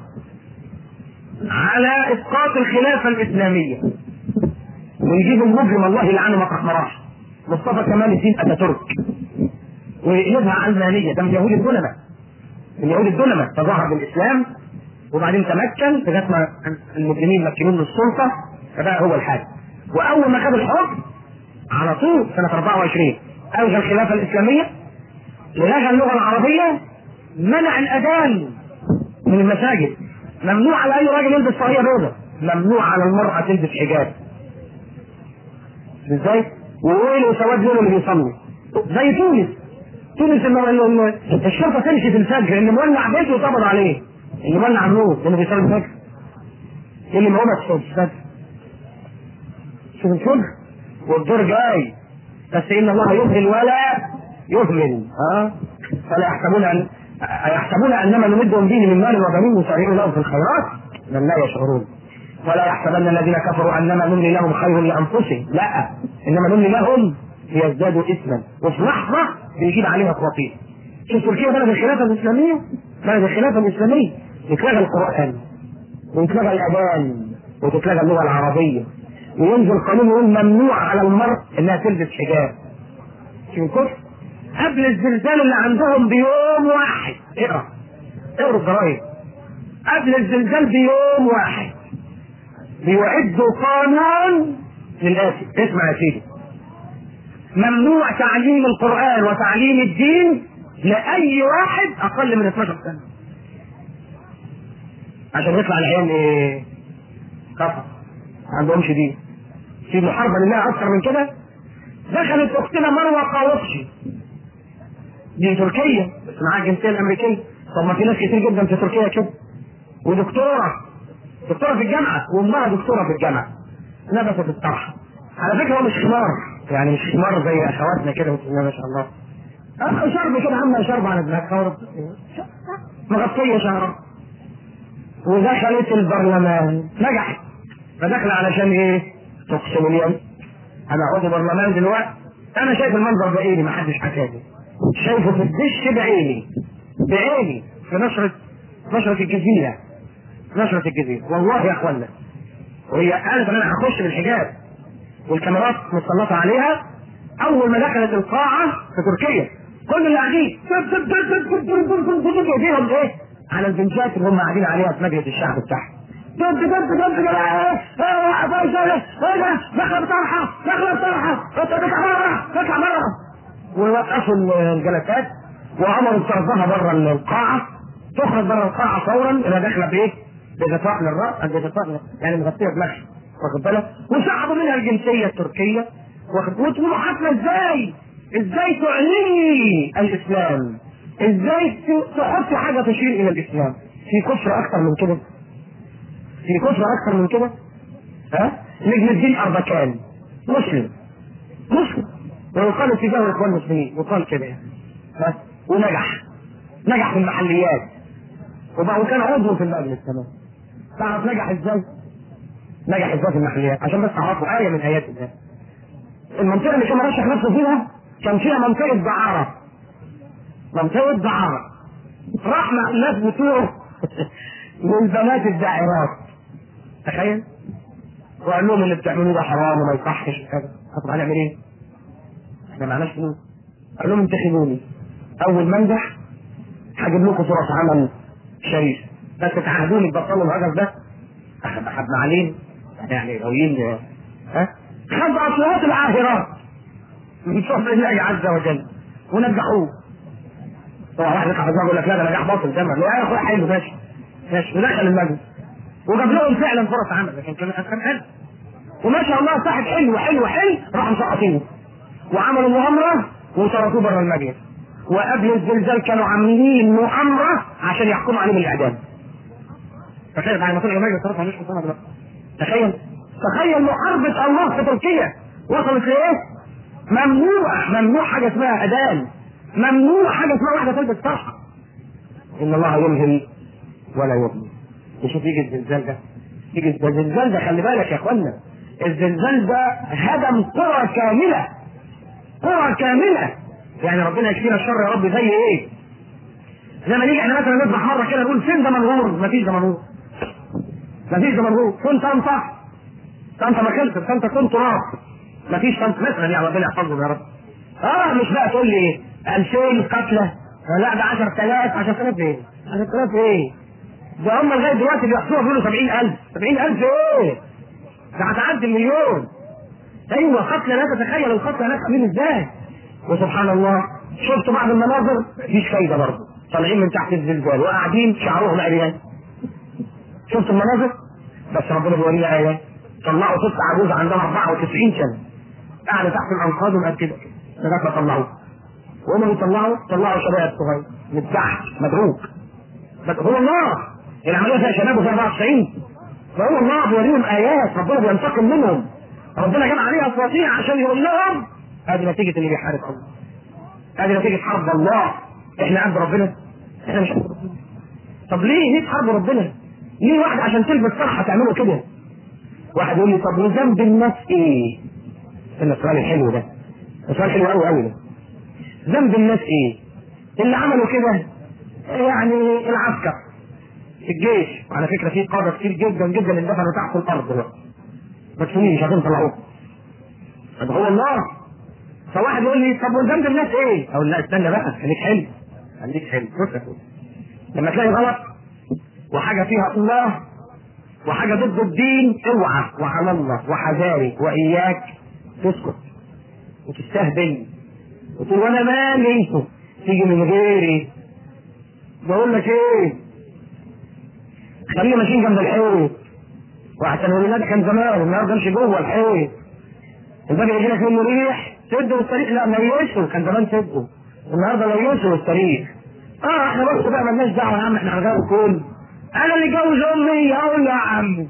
على اسقاط الخلافة الاسلامية ويجيب المجرم الله يلعنه مطرح ما راح مصطفى كمال الدين اتاتورك ويقلبها علمانيه ده من يهود الدنماء من يهود الدنماء تظاهر بالاسلام وبعدين تمكن لغايه ما المسلمين مكنوه من السلطه فبقى هو الحاكم واول ما خد الحكم على طول سنه 24 الغى الخلافه الاسلاميه ولغى اللغه العربيه منع الاذان من المساجد ممنوع على اي راجل يلبس طاقيه بيضاء ممنوع على المراه تلبس حجاب ازاي؟ وايه وسواد لونه اللي بيصلي زي تونس تونس إن إن- إن الشرطه تمشي في الفجر اللي مولع بيته وطبل عليه اللي مولع النور اللي بيصلي الفجر اللي مولع في الفجر شوف الفجر والدور جاي بس ان الله يهمل ولا يهمل ها فلا يحسبون ان يحسبون انما نمدهم به من مال وبنين يسارعون لهم في الخيرات بل لا يشعرون ولا يحسبن الذين كفروا انما نملي لهم خير لانفسهم لا انما نملي لهم ليزدادوا اثما وفي لحظه بيجيب عليها خطير شوف تركيا بلد الخلافه الاسلاميه بلد الخلافه الاسلاميه يتلغى القران ويتلغى الاذان وتتلغى اللغه العربيه وينزل قانون يقول ممنوع على المرء انها تلبس حجاب شوف الكفر قبل الزلزال اللي عندهم بيوم واحد اقرا اقرا الجرايد قبل الزلزال بيوم واحد بيعدوا قانون للآتي اسمع يا سيدي ممنوع تعليم القرآن وتعليم الدين لاي واحد اقل من 12 سنه عشان يطلع العيال ايه كفر ما عندهمش دين في محاربه لله اكثر من كده دخلت اختنا مروه قاوطشي دي تركيا بس معاها الجنسيه الامريكيه طب ما في ناس كتير جدا في تركيا كده ودكتوره دكتوره في الجامعه وامها دكتوره في الجامعه لبست الطرحه على فكره هو مش حمار يعني مش حمار زي اخواتنا كده بسم الله ما شاء الله آه، شرب كده عامله شرب على دماغها مغطيه شعرها ودخلت البرلمان نجحت فدخل علشان ايه؟ تقسم اليوم انا عضو برلمان دلوقتي انا شايف المنظر بعيني ما حدش حكالي شايفه في الدش بعيني بعيني في نشرة نشرة الجزيرة نشرة الجزيرة والله يا اخوانا وهي قالت ان انا هخش بالحجاب والكاميرات متسلطة عليها اول ما دخلت القاعة في تركيا كل اللي قاعدين ايديهم ايه على البنشات اللي هم قاعدين عليها في مجلس الشعب بتاعهم دب دب دب دب دخل بطرحة دخل بطرحة اطلع بره اطلع بره ووقفوا الجلسات وامروا بطردها بره القاعة تخرج بره القاعة فورا اذا داخلة بايه؟ بغطاء للرأس بغطاء يعني مغطية دماغها واخد بالك؟ وسحبوا منها الجنسية التركية واخد وتقولوا حفلة ازاي؟ ازاي تعلني الاسلام؟ ازاي تحط حاجة تشير الى الاسلام؟ في كفر اكثر من كده؟ في كفر اكثر من كده ها نجم الدين اربكان مسلم مسلم ويقال اتجاه الاخوان المسلمين يقال كده يعني ها ونجح نجح في المحليات وبقى وكان عضو في المجلس كمان تعرف نجح ازاي؟ نجح ازاي في المحليات عشان بس تعرفوا آية من آيات الله المنطقة اللي كان رشح نفسه فيها كان فيها منطقة دعارة منطقة دعارة راح مع الناس بتوعه والبنات الداعرات تخيل وقال لهم اللي بتعملوه ده حرام وما يصحش وكذا طب هنعمل ايه؟ احنا معناش فلوس قال لهم انتخبوني اول ما انجح هجيب لكم فرص عمل شريف بس تعهدوني تبطلوا الهدف ده اخذنا عليه يعني غاويين ها خد اصوات العاهرات من فضل الله عز وجل ونجحوه طبعا واحد يطلع يقول لك لا ده نجاح باطل ده لا يا اخويا حلو ماشي ماشي ودخل المجلس وجاب لهم فعلا فرص عمل لكن كان كان حلو وما شاء الله صاحب حلو حلو حلو راحوا مسقطينه وعملوا مؤامره وطردوه بره المجلس وقبل الزلزال كانوا عاملين مؤامره عشان يحكموا عليه بالاعدام تخيل بعد ما طلعوا المجلس صرفوا عليه سنه دلوقتي تخيل تخيل محاربه الله في تركيا وصلت لايه؟ ممنوع ممنوع حاجه اسمها اذان ممنوع حاجه اسمها واحده تلبس طرحه ان الله يمهل ولا يضمن نشوف يجي الزلزال ده يجي الزلزال ده خلي بالك يا اخوانا الزلزال ده هدم قرى كامله قرى كامله يعني ربنا يكفينا الشر يا رب زي ايه؟ زي ما نيجي احنا مثلا نذبح مره كده نقول فين دمنهور؟ مفيش دمنهور مفيش دمنهور فين طنطا؟ طنطا ما خلصت طنطا كنت تراب مفيش طنطا مثلا يعني ربنا يحفظهم يا رب اه مش بقى تقول لي 2000 قتلى لا ده 10000 10000 ايه؟ 10000 ايه؟ ده هم لغايه دلوقتي بيحصلوا بيقولوا 70000 70000 ايه؟ ده هتعدي المليون ايوه قتلى لا تتخيل القتلى هناك عاملين ازاي وسبحان الله شفت بعض المناظر مفيش فايده برضه طالعين من تحت الزلزال وقاعدين شعرهم عريان شفت المناظر بس ربنا بيورينا ايه طلعوا ست عجوز عندها 94 سنه قاعده تحت الانقاض وقد كده لغايه ما طلعوه وهم بيطلعوا طلعوا شباب صغير من تحت مدروك هو الله العمليه فيها شباب وفيها 94 فهو الله بيوريهم ايات ربنا بينتقم منهم ربنا جاب عليها اساطير عشان يقول لهم هذه نتيجه اللي بيحارب الله هذه نتيجه حرب الله احنا عند ربنا احنا مش عند ربنا طب ليه ليه تحاربوا ربنا؟ ليه واحد عشان تلبس طرحه تعمله كده؟ واحد يقول لي طب وذنب الناس ايه؟ استنى السؤال الحلو ده السؤال حلو قوي قوي ده ذنب الناس ايه؟ اللي عملوا كده يعني العسكر الجيش وعلى فكره في قاده كتير جدا جدا اندفنوا تحت الارض دلوقتي مدفونين مش عارفين يطلعوهم طب هو الله فواحد يقول لي طب وذنب الناس ايه؟ اقول لا استنى بقى خليك حلو خليك حلو بص يا اخويا لما تلاقي غلط وحاجه فيها الله وحاجه ضد الدين اوعى وعلى الله وحذاري واياك تسكت وتستهبل وتقول وانا مالي تيجي من غيري بقول لك ايه خليه ماشيين جنب الحيط وعشان الولاد كان زمان النهارده امشي جوه الحيط الباب يجي لك منه ريح سده والطريق لا ما يوسه كان زمان سده النهارده لا يوسه والطريق اه احنا بس بقى مالناش دعوه يا عم احنا هنغير الكون انا اللي جوز امي اقول له يا عم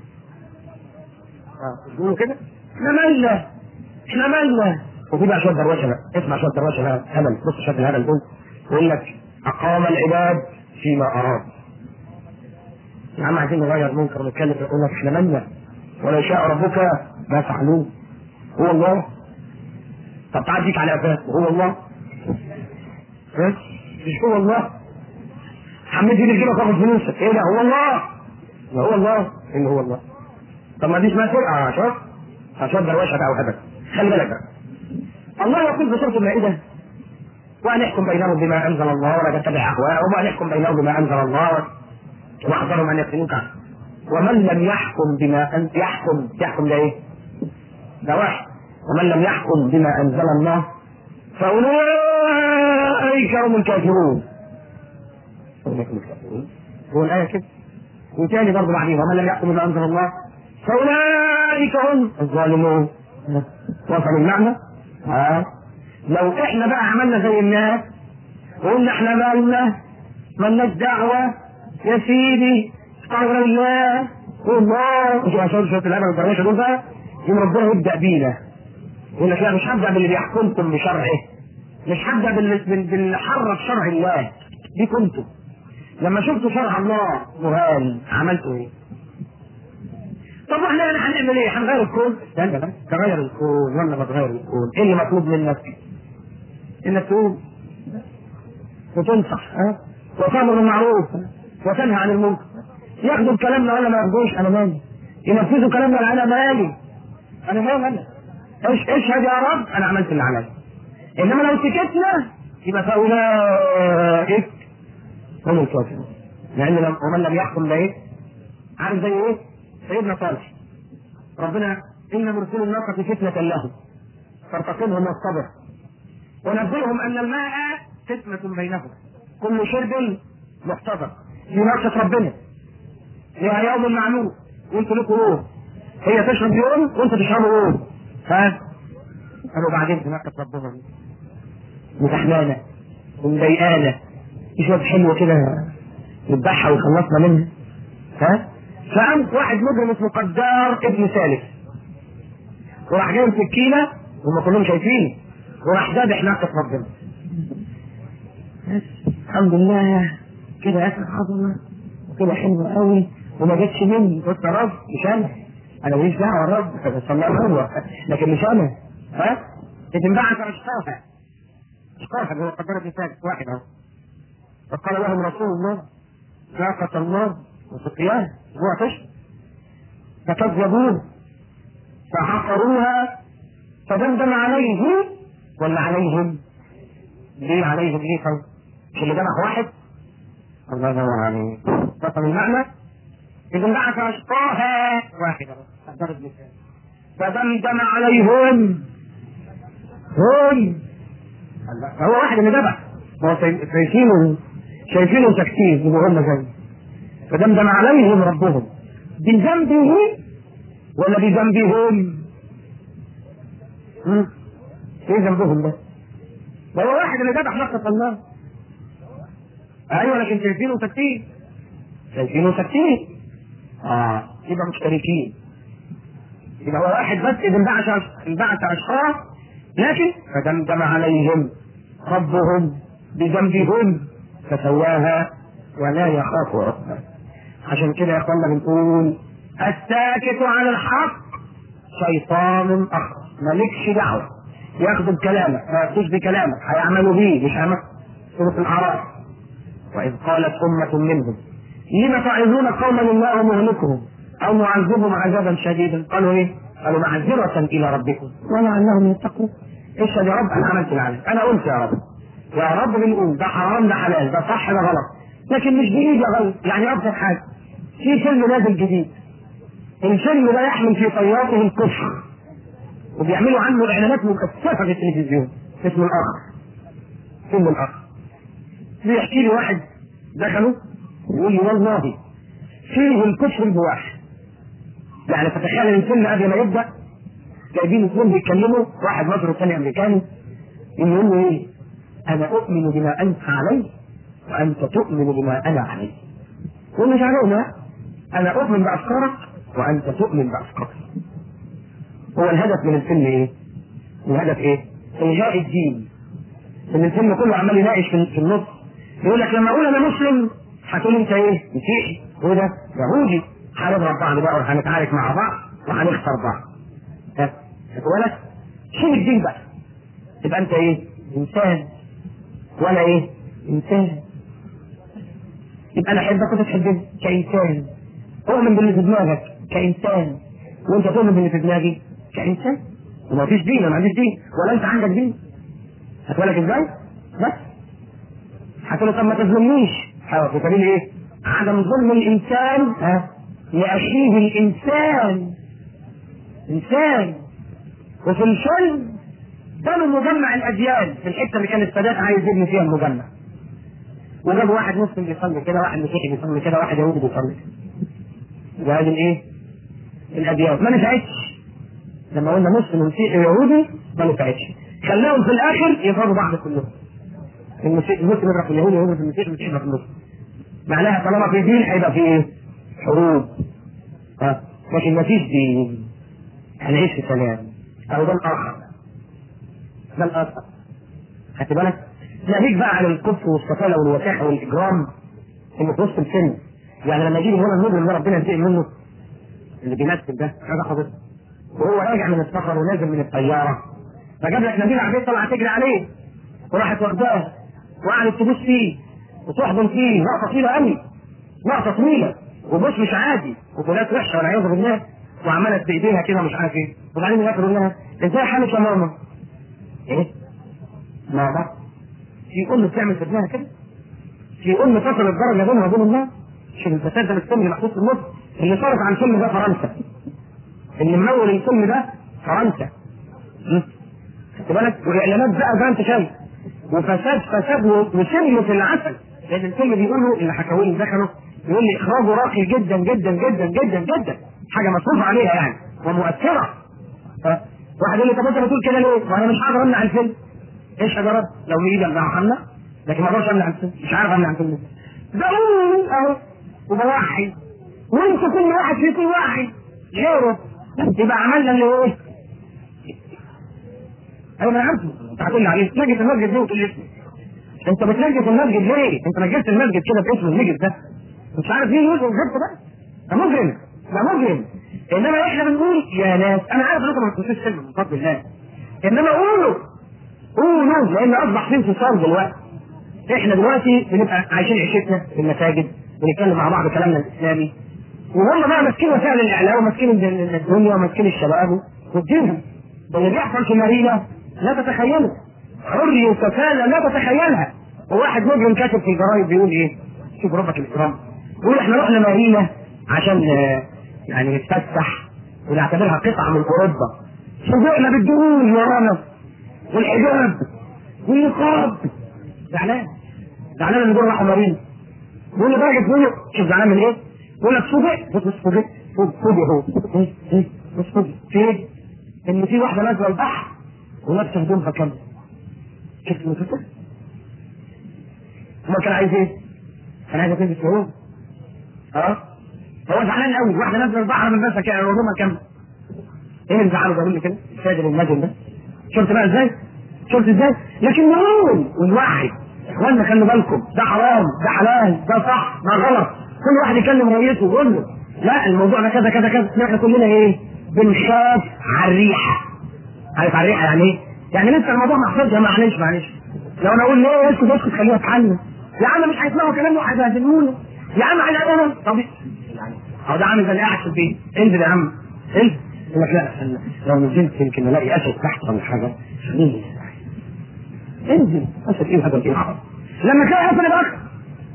اه تقولوا كده احنا مالنا احنا مالنا وفي بقى شويه دروشه بقى اسمع شويه دروشه بقى هبل بص شويه الهبل دول يقول لك اقام العباد فيما اراد يا عم عايزين نغير منكر ونتكلم يقول لك احنا مالنا ولو شاء ربك ما فعلوه هو الله طب تعال ديك على قفاك هو الله ها؟ مش هو الله حمد ايدي كده تاخد فلوسك ايه ده هو الله ما هو الله ان هو الله طب ما دي اسمها سرقه شوف عشان دروشه بقى وهبل خلي بالك بقى الله يقول في سوره المائده وان يحكم بينهم بما انزل الله ولا تتبع اهواءهم وان يحكم بينهم بما انزل الله واحذرهم ان يفتنوك عنه ومن لم يحكم بما أن يحكم يحكم ده ايه؟ ده واحد ومن لم يحكم بما انزل الله فاولئك هم الكافرون اولئك هم الكافرون هو الايه كده وتاني برضه بعدين ومن لم يحكم بما انزل الله فاولئك هم الظالمون وصل المعنى؟ ها لو احنا بقى عملنا زي الناس وقلنا احنا مالنا مالناش دعوه يا سيدي استغفر الله والله مش عشان شويه الهبل والدروشه دول بقى يوم ربنا يبدا بينا يقول لك لا مش هبدا باللي بيحكمكم بشرعه مش هبدا باللي بال- باللي حرك شرع الله دي كنتم لما شفتوا شرع الله مهان عملتوا ايه؟ طب احنا يعني هنعمل ايه؟ هنغير الكون؟ استنى بس تغير الكون ولا ما تغير الكون؟ ايه اللي مطلوب منك؟ انك تقول وتنصح ها؟ وتامر بالمعروف وتنهى عن المنكر ياخدوا كلامنا ولا ما ياخدوش انا مالي ينفذوا كلامنا ولا انا مالي انا مالي انا ايش اشهد يا رب انا عملت اللي عليا انما لو سكتنا يبقى فاولئك هم الكافرون لان لم ومن لم يحكم بايه؟ عارف زي ايه؟ سيدنا صالح ربنا ان مرسل الناقه فتنه لهم فارتقبهم والصبر ونبئهم ان الماء فتنه بينهم كل شرب محتضر دي ناقه ربنا لها يوم معلوم وانتوا لكم يوم هي تشرب يوم وانتوا تشربوا يوم ها قالوا بعدين دي ناقه ربنا دي مزحلانه ومضايقانا في شويه حلوه كده نذبحها وخلصنا منها ها فقام واحد مجرم اسمه قدار ابن سالف وراح جايب سكينه هم كلهم شايفين وراح ذابح ناقه ربنا بس الحمد لله كده اخر عظمه وكده حلوه قوي وما جاتش مني قلت يا رب مش انا انا ماليش دعوه يا رب بس الله هو لكن مش انا ها تنبعث اشقاها اشقاها اللي هو قدر ابن سالف واحد اهو فقال لهم رسول الله ناقة الله وسقياها هو فشل فكذبوه فعقروها فدمدم عليهم ولا عليهم؟ ليه عليهم ليه طيب؟ مش اللي ذبح واحد؟ الله ينور عليك وصل المعنى؟ إذا انبعث أشقاها واحدة ضرب مثال فدمدم عليهم هم هو واحد اللي ذبح ما هو شايف- شايفينه شايفينه ساكتين يبقوا هم زي فدمدم عليهم ربهم بذنبه ولا بذنبهم؟ هم؟ ايه ذنبهم ده؟ ده هو واحد اللي ذبح نقص الله ايوه لكن شايفينه ساكتين شايفينه ساكتين اه يبقى مشتركين يبقى هو واحد بس اذا انبعث انبعث اشخاص لكن فدمدم عليهم ربهم بذنبهم فسواها ولا يخاف عقباه عشان كده يا اخوانا بنقول الساكت عن الحق شيطان اخر مالكش دعوه ياخدوا بكلامك ما ياخدوش بكلامك هيعملوا بيه مش هيعملوا سوره الاعراف واذ قالت امه منهم لم تعظون قوما الله مهلكهم او معذبهم عذابا شديدا قالوا ايه؟ قالوا معذرة الى ربكم ولعلهم يتقون اشهد يا رب انا عملت اللي عليك انا قلت يا رب يا رب بنقول ده حرام ده حلال ده صح ده غلط لكن مش بايدي اغير يعني ابسط حاجه في فيلم نازل جديد الفيلم ده يحمل في طياته الكفر وبيعملوا عنه اعلانات مكثفه في التلفزيون اسمه الاخ فيلم الاخ بيحكي لي واحد دخلوا يقول لي والله فيه الكفر البواح يعني تتخيل الفيلم قبل ما يبدا جايبين اثنين بيتكلموا واحد مصري والثاني امريكاني يقول له ايه؟ انا اؤمن بما انت عليه وانت تؤمن بما انا عليه. يقول مش علينا انا اؤمن بافكارك وانت تؤمن بافكاري. هو الهدف من الفيلم ايه؟ الهدف ايه؟ الغاء الدين. ان الفيلم كله عمال يناقش في في النص يقول لك لما اقول انا مسلم هتقول انت ايه؟ مسيحي وده يهودي هنضرب بعض بقى وهنتعارك مع بعض وهنخسر بعض. ها؟ بالك؟ شيل الدين بقى. تبقى انت ايه؟ انسان ولا ايه؟ انسان. يبقى انا احبك وانت تحبني كانسان. اؤمن باللي في دماغك كانسان وانت تؤمن باللي في دماغي كانسان. وما فيش دين انا ما عنديش دين ولا انت عندك دين. هتقول لك ازاي؟ بس هتقول طب ما تظلمنيش حاول في سبيل ايه؟ عدم ظلم الانسان ها لاخيه الانسان انسان وفي الفيلم بنوا مجمع الاديان في الحته اللي كان السادات عايز يبني فيها المجمع وجابوا واحد مسلم بيصلي كده واحد مسيحي بيصلي كده واحد يهودي بيصلي وهذه الايه؟ الاديان ما نفعتش لما قلنا مسلم ومسيحي ويهودي ما نفعتش خلاهم في الاخر يضربوا بعض كلهم المسيحي المسلم يضرب في اليهودي واليهودي في المسيحي والمسيحي يضرب في المسلم معناها طالما في دين هيبقى في ايه؟ حروب ها لكن ما فيش دين هنعيش في سلام او ده الاخر ده الاخر خدت بالك؟ ناهيك بقى عن الكفر والسفاله والوساخه والاجرام اللي في وسط الفيلم يعني لما يجي هنا المجرم ده ربنا ينتقم منه اللي بيمثل ده هذا حضرتك وهو راجع من السفر ونازل من الطياره فجاب لك نبيل عبيد طلع تجري عليه وراحت واخداه وقعدت تبص فيه وتحضن فيه لقطه طويله قوي لقطه طويله وبص مش عادي وكلات وحشه والعياذ بالله وعملت بايديها كده مش عارف ايه وبعدين ياكل لها ازاي حالك يا ماما؟ ايه؟ ماما في ام بتعمل في ابنها كده في ام تصل الدرجه بينها وبين الله شوف الفساد ده الفيلم اللي محطوط في النص اللي صرف عن الفيلم ده فرنسا اللي ممول الفيلم ده فرنسا خدت بالك واعلانات بقى ده انت شايف وفساد فساد وسم في العسل لان الفيلم بيقولوا اللي حكوا لي دخلوا يقول لي اخراجه راقي جدا جدا جدا جدا جدا حاجه مصروف عليها يعني ومؤثره ف- واحد يقول لي طب انت بتقول كده ليه؟ وانا مش هقدر امنع الفيلم ايش هجرب؟ لو بايدي امنع امنع لكن ما اقدرش امنع الفيلم مش عارف امنع الفيلم ده أقول اهو وبوحي وانتوا كل واحد فيكم واحد غيره يبقى عملنا اللي هو ايه؟ ايوه انا عارفه انت هتقول لي عليه نجس المسجد ليه وتقول لي اسمه انت بتنجس المسجد ليه؟ انت نجست المسجد كده باسم النجس ده مش عارف مين يوسف الجبت ده ده مجرم ده مجرم انما احنا بنقول يا ناس انا عارف انكم ما بتخشوش سلم من فضل الله انما قولوا قولوا لان اصبح في انفصال دلوقتي احنا دلوقتي بنبقى عايشين عيشتنا في المساجد بنتكلم مع بعض كلامنا الاسلامي وهم بقى ماسكين وسائل الاعلام وماسكين الد- الدنيا وماسكين الشباب ودينهم اللي بيحصل في مارينا لا تتخيله حرية وسفالة لا تتخيلها وواحد مجرم كاتب في الجرايد بيقول ايه شوف ربك الاكرام بيقول احنا رحنا مارينا عشان آه، يعني نتفسح ونعتبرها قطعة من اوروبا فوجئنا بالدهون ورانا والحجاب والنقاب زعلان زعلان ان دول راحوا مارينا بيقول لي درجة بيقول شوف زعلان من ايه؟ بيقول لك فوجئ بص بص فوجئ فوجئ هو إيه؟ إيه؟ بص فوجئ في ايه؟ ان في واحدة نازلة البحر ولابسة هدومها كاملة شفت المسلسل؟ هو كان عايز ايه؟ كان عايز تلبس هدوم اه هو زعلان قوي واحدة نازلة البحر من بس كده هدومها كاملة ايه اللي زعله ده قول لي كده؟ السادر المجن ده شفت بقى ازاي؟ شفت ازاي؟ لكن نقول ونوحد اخوانا خلوا بالكم ده حرام ده حلال ده صح ده غلط كل واحد يكلم رئيسه ويقول له لا الموضوع ده كذا كذا كذا احنا كلنا ايه؟ بنخاف على الريحه عارف على الريحه يعني ايه؟ يعني لسه الموضوع محتاج معلش معلش لو انا اقول ليه اسكت اسكت خليها تحل يا عم مش هيسمعوا كلامه هيبهدلونا يا عم على انا طب يعني هو ده عامل زي اللي قاعد في البيت انزل يا عم انزل يقول لك لا استنى لو نزلت يمكن الاقي اسد تحت ولا حاجه خليني انزل اسد ايه هذا ايه لما تلاقي اسد يبقى اكرم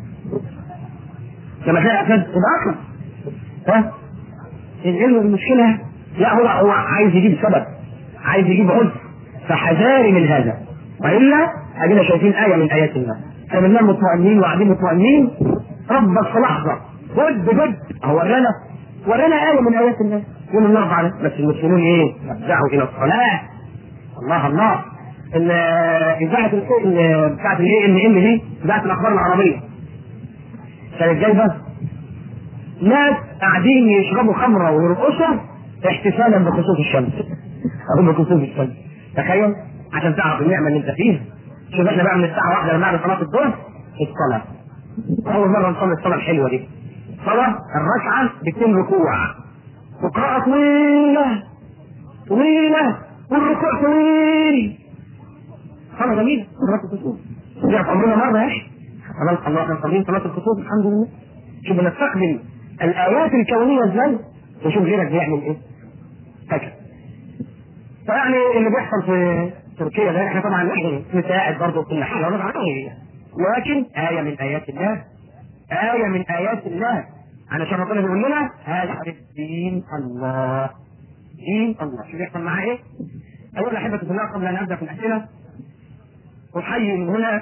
لما تلاقي اسد يبقى اكرم ها ايه المشكله؟ لا هو هو عايز يجيب سبب عايز يجيب عذر فحذاري من هذا والا ادينا شايفين ايه من ايات الله احنا بننام مطمئنين وقاعدين مطمئنين ربك في لحظه جد جد هو ورانا ورانا آية من آيات الله يوم الأربعاء ده بس المسلمون إيه؟ يفزعوا إلى الصلاة الله الله ال- إذاعة ال- ال- بتاعت الإيه إن إن دي إذاعة الأخبار العربية كانت جايبة ناس قاعدين يشربوا خمرة ويرقصوا احتفالا بخسوف الشمس أو بخسوف الشمس تخيل عشان تعرف النعمة اللي أنت فيها شوف احنا بقى من الساعة واحدة بعد صلاة الظهر الصلاة أول مرة نصلي الصلاة الحلوة دي صلاة الركعة بتكون ركوع وقراءة طويلة طويلة والركوع طويل صلاة جميلة صلاة الكسوف رجعت عمرنا مرة يا أخي خلاص الله احنا صلينا صلاة الكسوف الحمد لله شوف بنستقبل الآيات الكونية ازاي وشوف غيرك بيعمل ايه هكذا فيعني اللي بيحصل في تركيا ده احنا طبعا احنا نساعد برضه كل حاجه ونضع لكن آية من آيات الله آية من آيات الله علشان ربنا بيقول لنا هذا دين الله دين الله شوف يحصل معاه ايه؟ أولا أحبة في الله قبل أن أبدأ في الأسئلة أحيي من هنا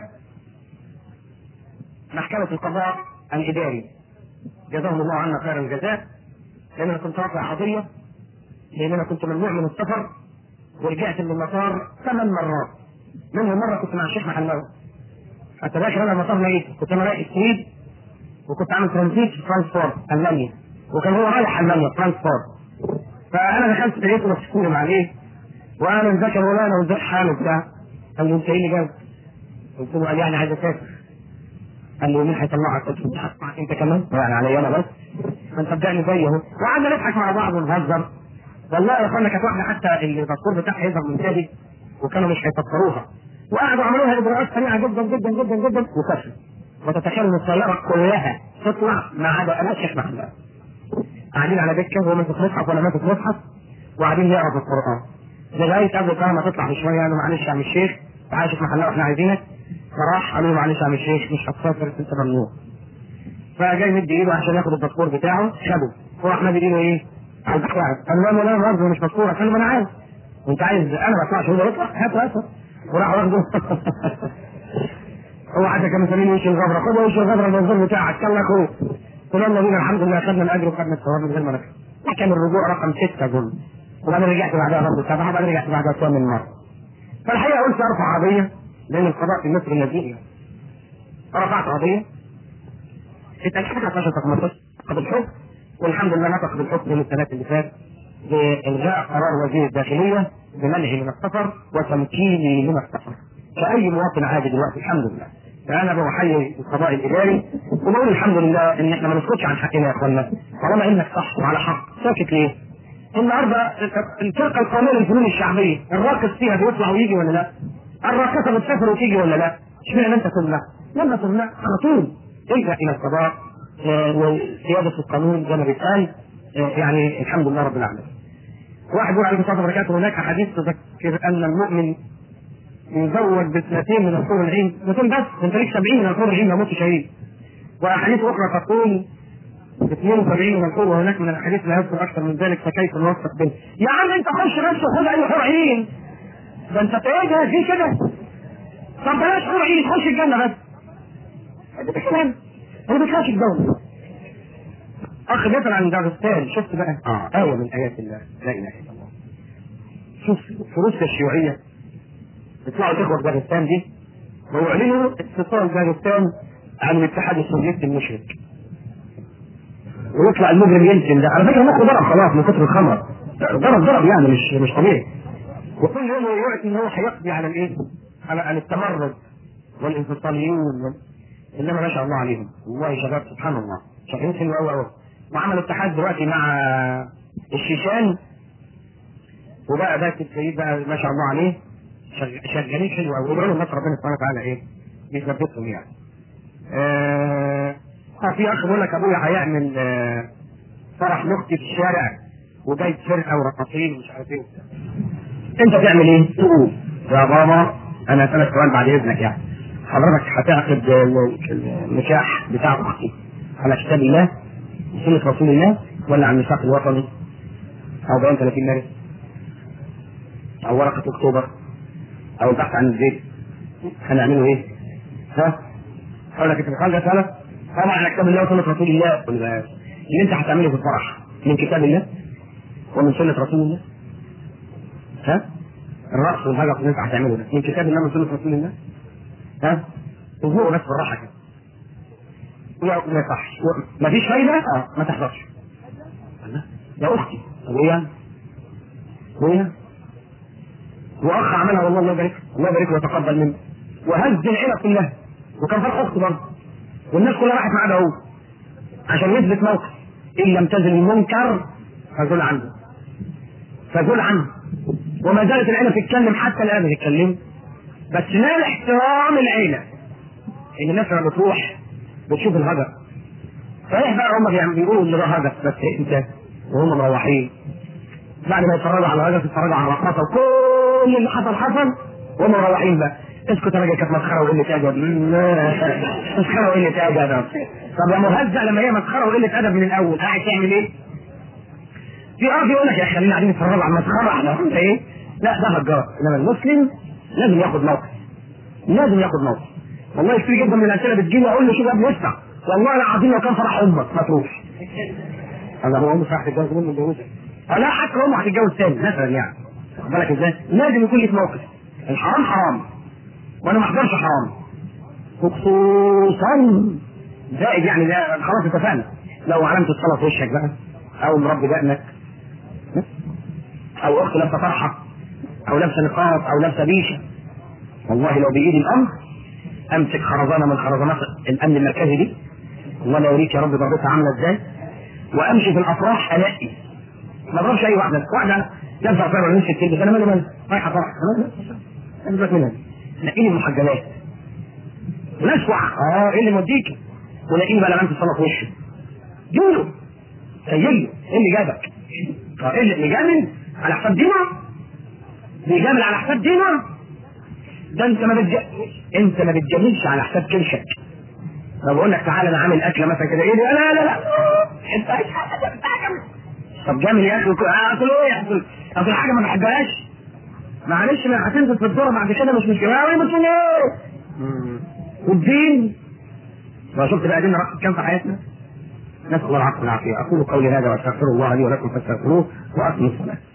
محكمة القضاء الإداري جزاهم الله عنا خير الجزاء لأن أنا كنت رافع قضية لأن أنا كنت ممنوع من السفر ورجعت من المطار ثمان مرات منهم مرة كنت مع الشيخ محمد حتى داخل أنا المطار ميت كنت أنا رايح السويد وكنت عامل ترانزيت في فرانكفورت ألمانيا وكان هو رايح ألمانيا فرانكفورت فأنا دخلت لقيته مسكون عليه وأنا مذاكر ولا أنا وزاك حال وبتاع قال لي أنت إيه اللي جابك؟ قلت له قال يعني عايز أسافر قال لي مين هيطلعك؟ قلت له أنت هتطلع أنت كمان؟ يعني عليا أنا بس فأنت صدقني زي أهو وقعدنا نضحك مع بعض ونهزر والله يا اخوانا كانت واحده حتى اللي الباسبور بتاعها يظهر من تاني وكانوا مش هيفكروها وقعدوا عملوا لها اجراءات سريعه جدا جدا جدا جدا وكشف وتتخيل ان السياره كلها تطلع ما عدا انا الشيخ محمد قاعدين على دكه وهو ماسك مصحف وانا ماسك مصحف وقاعدين يقرا في القران لغايه قبل القرآن ما تطلع بشويه قالوا معلش يا عم الشيخ تعالى يا شيخ محمد احنا عايزينك فراح قالوا له معلش يا عم الشيخ مش هتسافر انت ممنوع فجاي مدي ايده عشان ياخد الباسبور بتاعه خده وراح مدي ايده ايه؟ على البحر قال له لا برضه مش مذكور قال له ما انا عارف وانت عايز انا ما اطلعش هو يطلع هات هات وراح واخده هو حتى كان مسميني وش الغبره خد وش الغبره المنظور بتاعك كان لك هو قلنا له بينا الحمد لله خدنا الاجر وخدنا الثواب من غير ما نكسب كان الرجوع رقم سته اظن وبعدين رجعت بعدها برضه سبعه وبعدين رجعت بعدها ثمان مرات فالحقيقه قلت ارفع قضيه لان القضاء في مصر الذي رفعت قضيه اتأكدت 11 15 قبل الحكم والحمد لله نطق بالحكم من الثلاث اللي فات بإلغاء قرار وزير الداخلية بمنعي من السفر وتمكيني من السفر كأي مواطن عادي دلوقتي الحمد لله فأنا بحيي القضاء الإداري وبقول الحمد لله إن إحنا ما نسكتش عن حقنا يا إخوانا طالما إنك صح وعلى حق ساكت ليه؟ النهارده الفرقة القومية للفنون الشعبية الراقص فيها بيطلع ويجي ولا لا؟ الراقصة بتسافر وتيجي ولا لا؟ اشمعنى أنت تمنع؟ لما تمنع على طول الجا الى القضاء آه، وسيادة القانون زي ما بيتقال آه، يعني الحمد لله رب العالمين. واحد يقول عليه الصلاه والسلام هناك حديث تذكر ان المؤمن يزوج باثنتين من الحور العين اثنتين بس انت ليك 70 من الحور العين يموت شهيد. واحاديث اخرى تقول 72 من الحور وهناك من الاحاديث لا يذكر اكثر من ذلك فكيف نوفق بين يا عم انت خش بس وخد اي حور عين ده انت تواجه في كده طب بلاش حور عين خش الجنه بس ده كلام انا ما بخافش الدولة اخ بيسال عن داغستان شفت بقى آه. آية من آيات الله لا إله إلا الله شوف في روسيا الشيوعية يطلعوا تخوة داغستان دي ويعلنوا اتصال داغستان عن الاتحاد السوفيتي المشرك ويطلع المجرم ينزل ده على فكرة مخه ضرب خلاص من كتر الخمر ضرب ضرب يعني مش مش طبيعي وكل يوم يعطي ان هو هيقضي على الايه؟ على على التمرد والانفصاليون وال... انما ما شاء الله عليهم والله شباب سبحان الله شغالين حلو قوي قوي وعمل اتحاد دلوقتي مع الشيشان وبقى ده السيد بقى ما شاء الله عليه شغ- شغالين حلو قوي ويدعوا لهم نصر ربنا سبحانه وتعالى ايه يثبتهم يعني. آه آه، في اخ بيقول لك ابويا هيعمل آه فرح لاختي في الشارع وجايب فرقه ورقصين ومش عارف ايه وبتاع. انت تعمل ايه؟ تقول يا بابا انا اسالك سؤال بعد اذنك يعني حضرتك هتعقد ال- النكاح بتاع اختي على كتاب الله وسنة رسول الله ولا على الميثاق الوطني او بيان 30 مارس او ورقة اكتوبر او البحث عن الزيت هنعمله ايه؟ ها؟ اقول لك انت بتخلص سنه طبعا على كتاب الله وسنه رسول الله قل بس اللي انت هتعمله في الفرح من كتاب الله ومن سنه رسول الله ها الرقص والهجس اللي انت هتعمله ده من كتاب الله ومن سنه رسول الله ها وهو بس بالراحه كده ما يصحش مفيش فايده اه ما تحضرش يا اختي طب ايه يعني؟ وايه واخ عملها والله الله يبارك الله يبارك ويتقبل منه وهز العيله كلها وكان فرح اخته برضه والناس كلها راحت معاه هو عشان يثبت موقف ان لم تزل المنكر فزل عنه فزل عنه وما زالت العيله تتكلم حتى الان بتتكلم بس نال احترام العيله ان الناس لما بتروح بتشوف الهجر صحيح بقى هم بيقولوا ان ده هجر بس انت وهم مروحين بعد ما يتفرجوا على الهجر يتفرجوا على الرقاصه وكل اللي حصل حصل وهم مروحين بقى اسكت يا راجل كانت مسخره وقله ادب مسخره وقله ادب طب يا مهزأ لما هي مسخره وقله ادب من الاول قاعد تعمل ايه؟ في اه يقول لك يا اخي خلينا قاعدين نتفرج على المسخره احنا قلنا ايه؟ لا ده هجار انما المسلم لازم ياخد موقف لازم ياخد موقف والله كتير جدا من الاسئله بتجيني اقول له شوف يا ابني اسمع والله العظيم لو كان فرح امك ما تروح هذا هو امك راح تتجوز امه متجوزه لا حتى امه هتتجوز تاني مثلا يعني واخد بالك ازاي؟ لازم يكون لك موقف الحرام حرام وانا ما احضرش حرام وخصوصا زائد يعني ده خلاص اتفقنا لو علامة الصلاة في وشك بقى او مربي دقنك او اخت لابسه طرحه او لابسه نقاب او لابسه بيشه والله لو بايدي الامر امسك خرزانه من خرزانات الامن المركزي دي والله لا يوريك يا رب ضربتها عامله ازاي وامشي في الافراح الاقي ما اضربش اي واحده واحده لابسه عصير ولا نفسي تلبس انا مالي مالي رايحه فرح انا مالي منها نقيني المحجبات ونسوع اه ايه اللي موديك ونقيني بقى لما انت الصلاه في وشه جوله سيله ايه اللي جابك؟ اه ايه اللي بيجامل على حساب دينه؟ بيجامل على حساب دينه؟ ده انت ما بتج... انت ما بتجاملش على حساب كرشك لو بقول لك تعالى انا عامل اكله مثلا كده ايه ده لا لا لا انت طب جامل يا اخي اكل ايه اكل اكل حاجه ما بحبهاش معلش ما هتنزل في الدورة بعد كده مش مشكلة قوي بتقول ايه؟ والدين ما شفت بقى ديننا رقم كام في حياتنا؟ نسأل الله العفو والعافية أقول قولي هذا وأستغفر الله لي ولكم فاستغفروه وأقيموا الصلاة